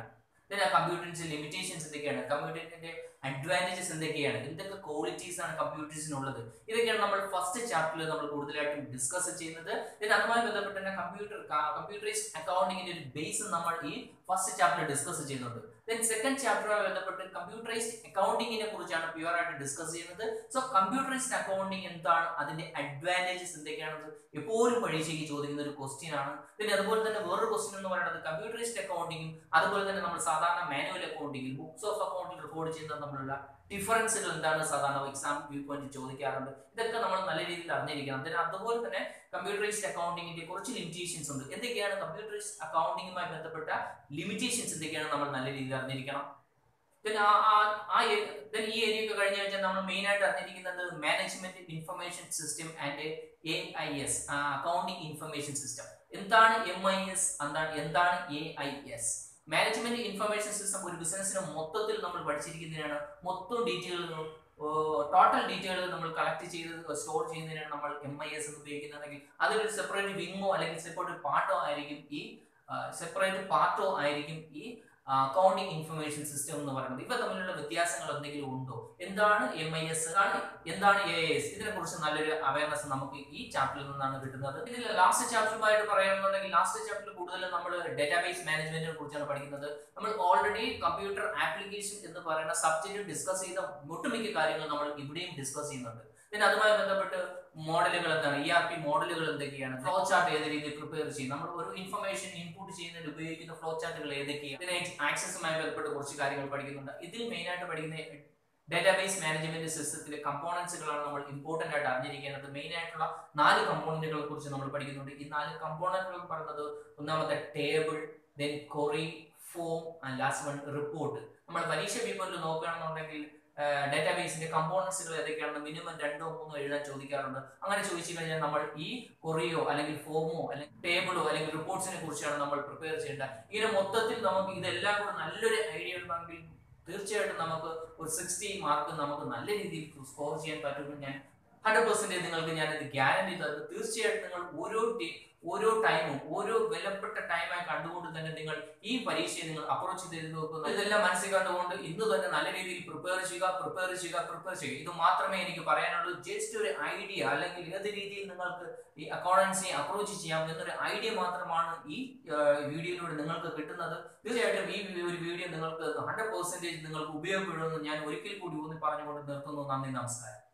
പിന്നെ കമ്പ്യൂട്ടറിന്റെ ലിമിറ്റേഷൻസ് എന്തൊക്കെയാണ് കമ്പ്യൂട്ടറിന്റെ അഡ്വാൻറ്റേജസ് എന്തൊക്കെയാണ് എന്തൊക്കെ ക്വാളിറ്റീസ് ആണ് കമ്പ്യൂട്ടേഴ്സിനുള്ളത് ഇതൊക്കെയാണ് നമ്മൾ ഫസ്റ്റ് ചാപ്റ്ററിൽ നമ്മൾ കൂടുതലായിട്ടും ഡിസ്കസ് ചെയ്യുന്നത് പിന്നെ അതുമായി ബന്ധപ്പെട്ട് തന്നെ കമ്പ്യൂട്ടർ കമ്പ്യൂട്ടറൈസ്ഡ് അക്കൗണ്ടിങ്ങിന്റെ ഒരു ബേസ് നമ്മൾ ഈ ഫസ്റ്റ് ചാപ്റ്റർ ഡിസ്കസ് ചെയ്യുന്നുണ്ട് ദെൻ സെക്കൻഡ് ചാപ്റ്ററുമായി ബന്ധപ്പെട്ട് കമ്പ്യൂട്ടറൈസ്ഡ് അക്കൗണ്ടിങ്ങിനെ കുറിച്ചാണ് പ്യുവർ ആയിട്ട് ഡിസ്കസ് ചെയ്യുന്നത് സോ കമ്പ്യൂട്ടറൈസ്ഡ് അക്കൗണ്ടിങ് എന്താണ് അതിന്റെ അഡ്വാൻറ്റേജസ് എന്തൊക്കെയാണെന്ന് എപ്പോഴും പരീക്ഷയ്ക്ക് ചോദിക്കുന്ന ഒരു ക്വസ്റ്റ്യൻ ആണ് പിന്നെ അതുപോലെ തന്നെ വേറൊരു ക്വസ്റ്റ്യൻ എന്ന് പറയുന്നത് കമ്പ്യൂട്ടറൈസ്ഡ് അക്കൗണ്ടിങ്ങും അതുപോലെ തന്നെ നമ്മൾ സാധാരണ മാനുവൽ അക്കൗണ്ടിങ്ങിൽ ബുക്സ് ഓഫ് അക്കൗണ്ടിൽ റിപ്പോർട്ട് ചെയ്യുന്ന തമ്മിലുള്ള ഡിഫറൻസുകൾ എന്താണ് സാധാരണ എക്സാം വ്യൂ പോയിന്റ് ചോദിക്കാറുണ്ട് ഇതൊക്കെ നമ്മൾ നല്ല രീതിയിൽ അറിഞ്ഞിരിക്കണം then അതുപോലെ തന്നെ കമ്പ്യൂട്ടറൈസ്ഡ് അക്കൗണ്ടിങ്ങിന്റെ കുറച്ച് ലിമിറ്റേഷൻസ് ഉണ്ട് എന്തൊക്കെയാണ് കമ്പ്യൂട്ടറൈസ്ഡ് അക്കൗണ്ടിങ്ങുമായി ബന്ധപ്പെട്ട ലിമിറ്റേഷൻസ് എന്തൊക്കെയാണ് നമ്മൾ നല്ല രീതിയിൽ അറിഞ്ഞിരിക്കണം then ആ ആ- ആ ഏ- then ഈ ഏരിയ ഒക്കെ കഴിഞ്ഞ് കഴിഞ്ഞാൽ നമ്മൾ മെയിൻ ആയിട്ട് അറിഞ്ഞിരിക്കുന്നത് management information system and A I S accounting information system എന്താണ് എം ഐ എസ് എന്താണ് എന്താണ് A I S management information system ഒരു ബിസിനസ്സിന് മൊത്തത്തിൽ നമ്മൾ പഠിച്ചിരിക്കുന്നതിനാണ് മൊത്തം ഡീറ്റെയിലുകളും ടോട്ടൽ ഡീറ്റെയിലുകൾ നമ്മൾ കളക്ട് ചെയ്ത് സ്റ്റോർ ചെയ്യുന്നതിനാണ് നമ്മൾ എം ഐ എസ് എന്ന് ഉപയോഗിക്കുന്നതെങ്കിൽ അതിലൊരു സെപ്പറേറ്റ് വിങ്ങോ അല്ലെങ്കിൽ സെപ്പറേറ്റ് പാർട്ടോ ആയിരിക്കും ഈ സെപ്പറേറ്റ് പാർട്ടോ ആയിരിക്കും ഈ അക്കൗണ്ടിംഗ് ഇൻഫർമേഷൻ സിസ്റ്റം എന്ന് പറയുന്നത് ഇവ തമ്മിലുള്ള വ്യത്യാസങ്ങൾ എന്തെങ്കിലും ഉണ്ടോ എന്താണ് എം ഐ എസ് എന്താണ് എ എസ് ഇതിനെ കുറിച്ച് നല്ലൊരു അവയർനെസ് നമുക്ക് ഈ ചാപ്റ്ററിൽ നിന്നാണ് കിട്ടുന്നത് ഇതിൽ ലാസ്റ്റ് ചാപ്റ്ററുമായിട്ട് പറയുകയാണെന്നുണ്ടെങ്കിൽ ലാസ്റ്റ് ചാപ്റ്ററിൽ കൂടുതലും നമ്മൾ ഡേറ്റാബേസ് മാനേജ്മെന്റിനെ കുറിച്ചാണ് പഠിക്കുന്നത് നമ്മൾ ഓൾറെഡി കമ്പ്യൂട്ടർ ആപ്ലിക്കേഷൻ എന്ന് പറയുന്ന സബ്ജക്റ്റ് ഡിസ്കസ് ചെയ്ത ഒട്ടുമിക്ക കാര്യങ്ങൾ നമ്മൾ ഇവിടെയും ഡിസ്കസ് ചെയ്യുന്നുണ്ട് പിന്നെ അതുമായി ബന്ധപ്പെട്ട് മോഡലുകൾ എന്താണ് ഇ ആർ പി മോഡലുകൾ എന്തൊക്കെയാണ് ഫ്ലോ ചാർട്ട് ഏത് രീതിയിൽ പ്രിപ്പയർ ചെയ്യും നമ്മൾ ഒരു ഇൻഫർമേഷൻ ഇൻപുട്ട് ചെയ്യുന്നതിന് ഉപയോഗിക്കുന്ന ഫ്ലോ ചാർട്ടുകൾ ഏതൊക്കെയാണ് പിന്നെ ആക്സസുമായി ബന്ധപ്പെട്ട് കുറച്ച് കാര്യങ്ങൾ പഠിക്കുന്നുണ്ട് ഇതിൽ മെയിൻ ആയിട്ട് പഠിക്കുന്ന ഡേറ്റാബേസ് മാനേജ്മെന്റ് സിസ്റ്റത്തിലെ കമ്പോണൻസുകളാണ് നമ്മൾ ഇമ്പോർട്ടന്റ് ആയിട്ട് അറിഞ്ഞിരിക്കേണ്ടത് മെയിൻ ആയിട്ടുള്ള നാല് കമ്പോണന്റുകളെ കുറിച്ച് നമ്മൾ പഠിക്കുന്നുണ്ട് ഈ നാല് കമ്പോണന്റുകൾ പറയുന്നത് ഒന്നാമത്തെ table then query form and last one report നമ്മൾ പരീക്ഷ പേപ്പറിൽ നോക്കുകയാണെന്നുണ്ടെങ്കിൽ ഡേറ്റാബേസിന്റെ കമ്പോണൻസുകൾ ഏതൊക്കെയാണെന്ന് മിനിമം രണ്ടോ മൂന്നോ എഴുതാൻ ചോദിക്കാറുണ്ട് അങ്ങനെ ചോദിച്ചു കഴിഞ്ഞാൽ നമ്മൾ ഈ കൊറിയോ അല്ലെങ്കിൽ ഫോമോ അല്ലെങ്കിൽ ടേബിളോ അല്ലെങ്കിൽ റിപ്പോർട്ട്സിനെ കുറിച്ചാണ് നമ്മൾ പ്രിപ്പയർ ചെയ്യേണ്ടത് ഇങ്ങനെ മൊത്തത്തിൽ നമുക്ക് ഇതെല്ലാം കൂടെ നല്ലൊരു ഐഡിയ ഉണ്ടെങ്കിൽ തീർച്ചയായിട്ടും നമുക്ക് ഒരു സിക്സ്റ്റി മാർക്ക് നമുക്ക് നല്ല രീതിയിൽ സ്കോർ ചെയ്യാൻ പറ്റുമെന്ന് ഞാൻ ഹൺഡ്രഡ് പെർസെന്റേജ് നിങ്ങൾക്ക് ഞാൻ ഇത് ഗ്യാരണ്ടി തരുന്നു തീർച്ചയായിട്ടും നിങ്ങൾ ഓരോ ടി- ഓരോ ടൈമും ഓരോ വിലപ്പെട്ട ടൈമായി കണ്ടുകൊണ്ട് തന്നെ നിങ്ങൾ ഈ പരീക്ഷയെ നിങ്ങൾ അപ്രോച്ച് ചെയ്ത് നോക്കുന്നു ഇതെല്ലാം മനസ്സിൽ കണ്ടുകൊണ്ട് ഇന്ന് തന്നെ നല്ല രീതിയിൽ പ്രിപ്പയർ ചെയ്യുക പ്രിപ്പയർ ചെയ്യുക പ്രിപ്പയർ ചെയ്യുക ഇത് മാത്രമേ എനിക്ക് പറയാനുള്ളൂ ജസ്റ്റ് ഒരു ഐഡിയ അല്ലെങ്കിൽ ഏത് രീതിയിൽ നിങ്ങൾക്ക് ഈ അക്കൗണ്ടൻസിയെ അപ്രോച്ച് ചെയ്യാം എന്നൊരു ഐഡിയ മാത്രമാണ് ഈ വീഡിയോയിലൂടെ നിങ്ങൾക്ക് കിട്ടുന്നത് തീർച്ചയായിട്ടും ഈ വി- ഒരു വീഡിയോ നിങ്ങൾക്ക് ഹൺഡ്രഡ് പെർസെന്റേജ് നിങ്ങൾക്ക് ഉപയോഗപ്പെടുമെന്ന് ഞാൻ ഒരിക്കൽ കൂടി ഊന്നി പറഞ്ഞുകൊണ്ട് നിർത്തുന്നു നന്ദി നമസ്കാരം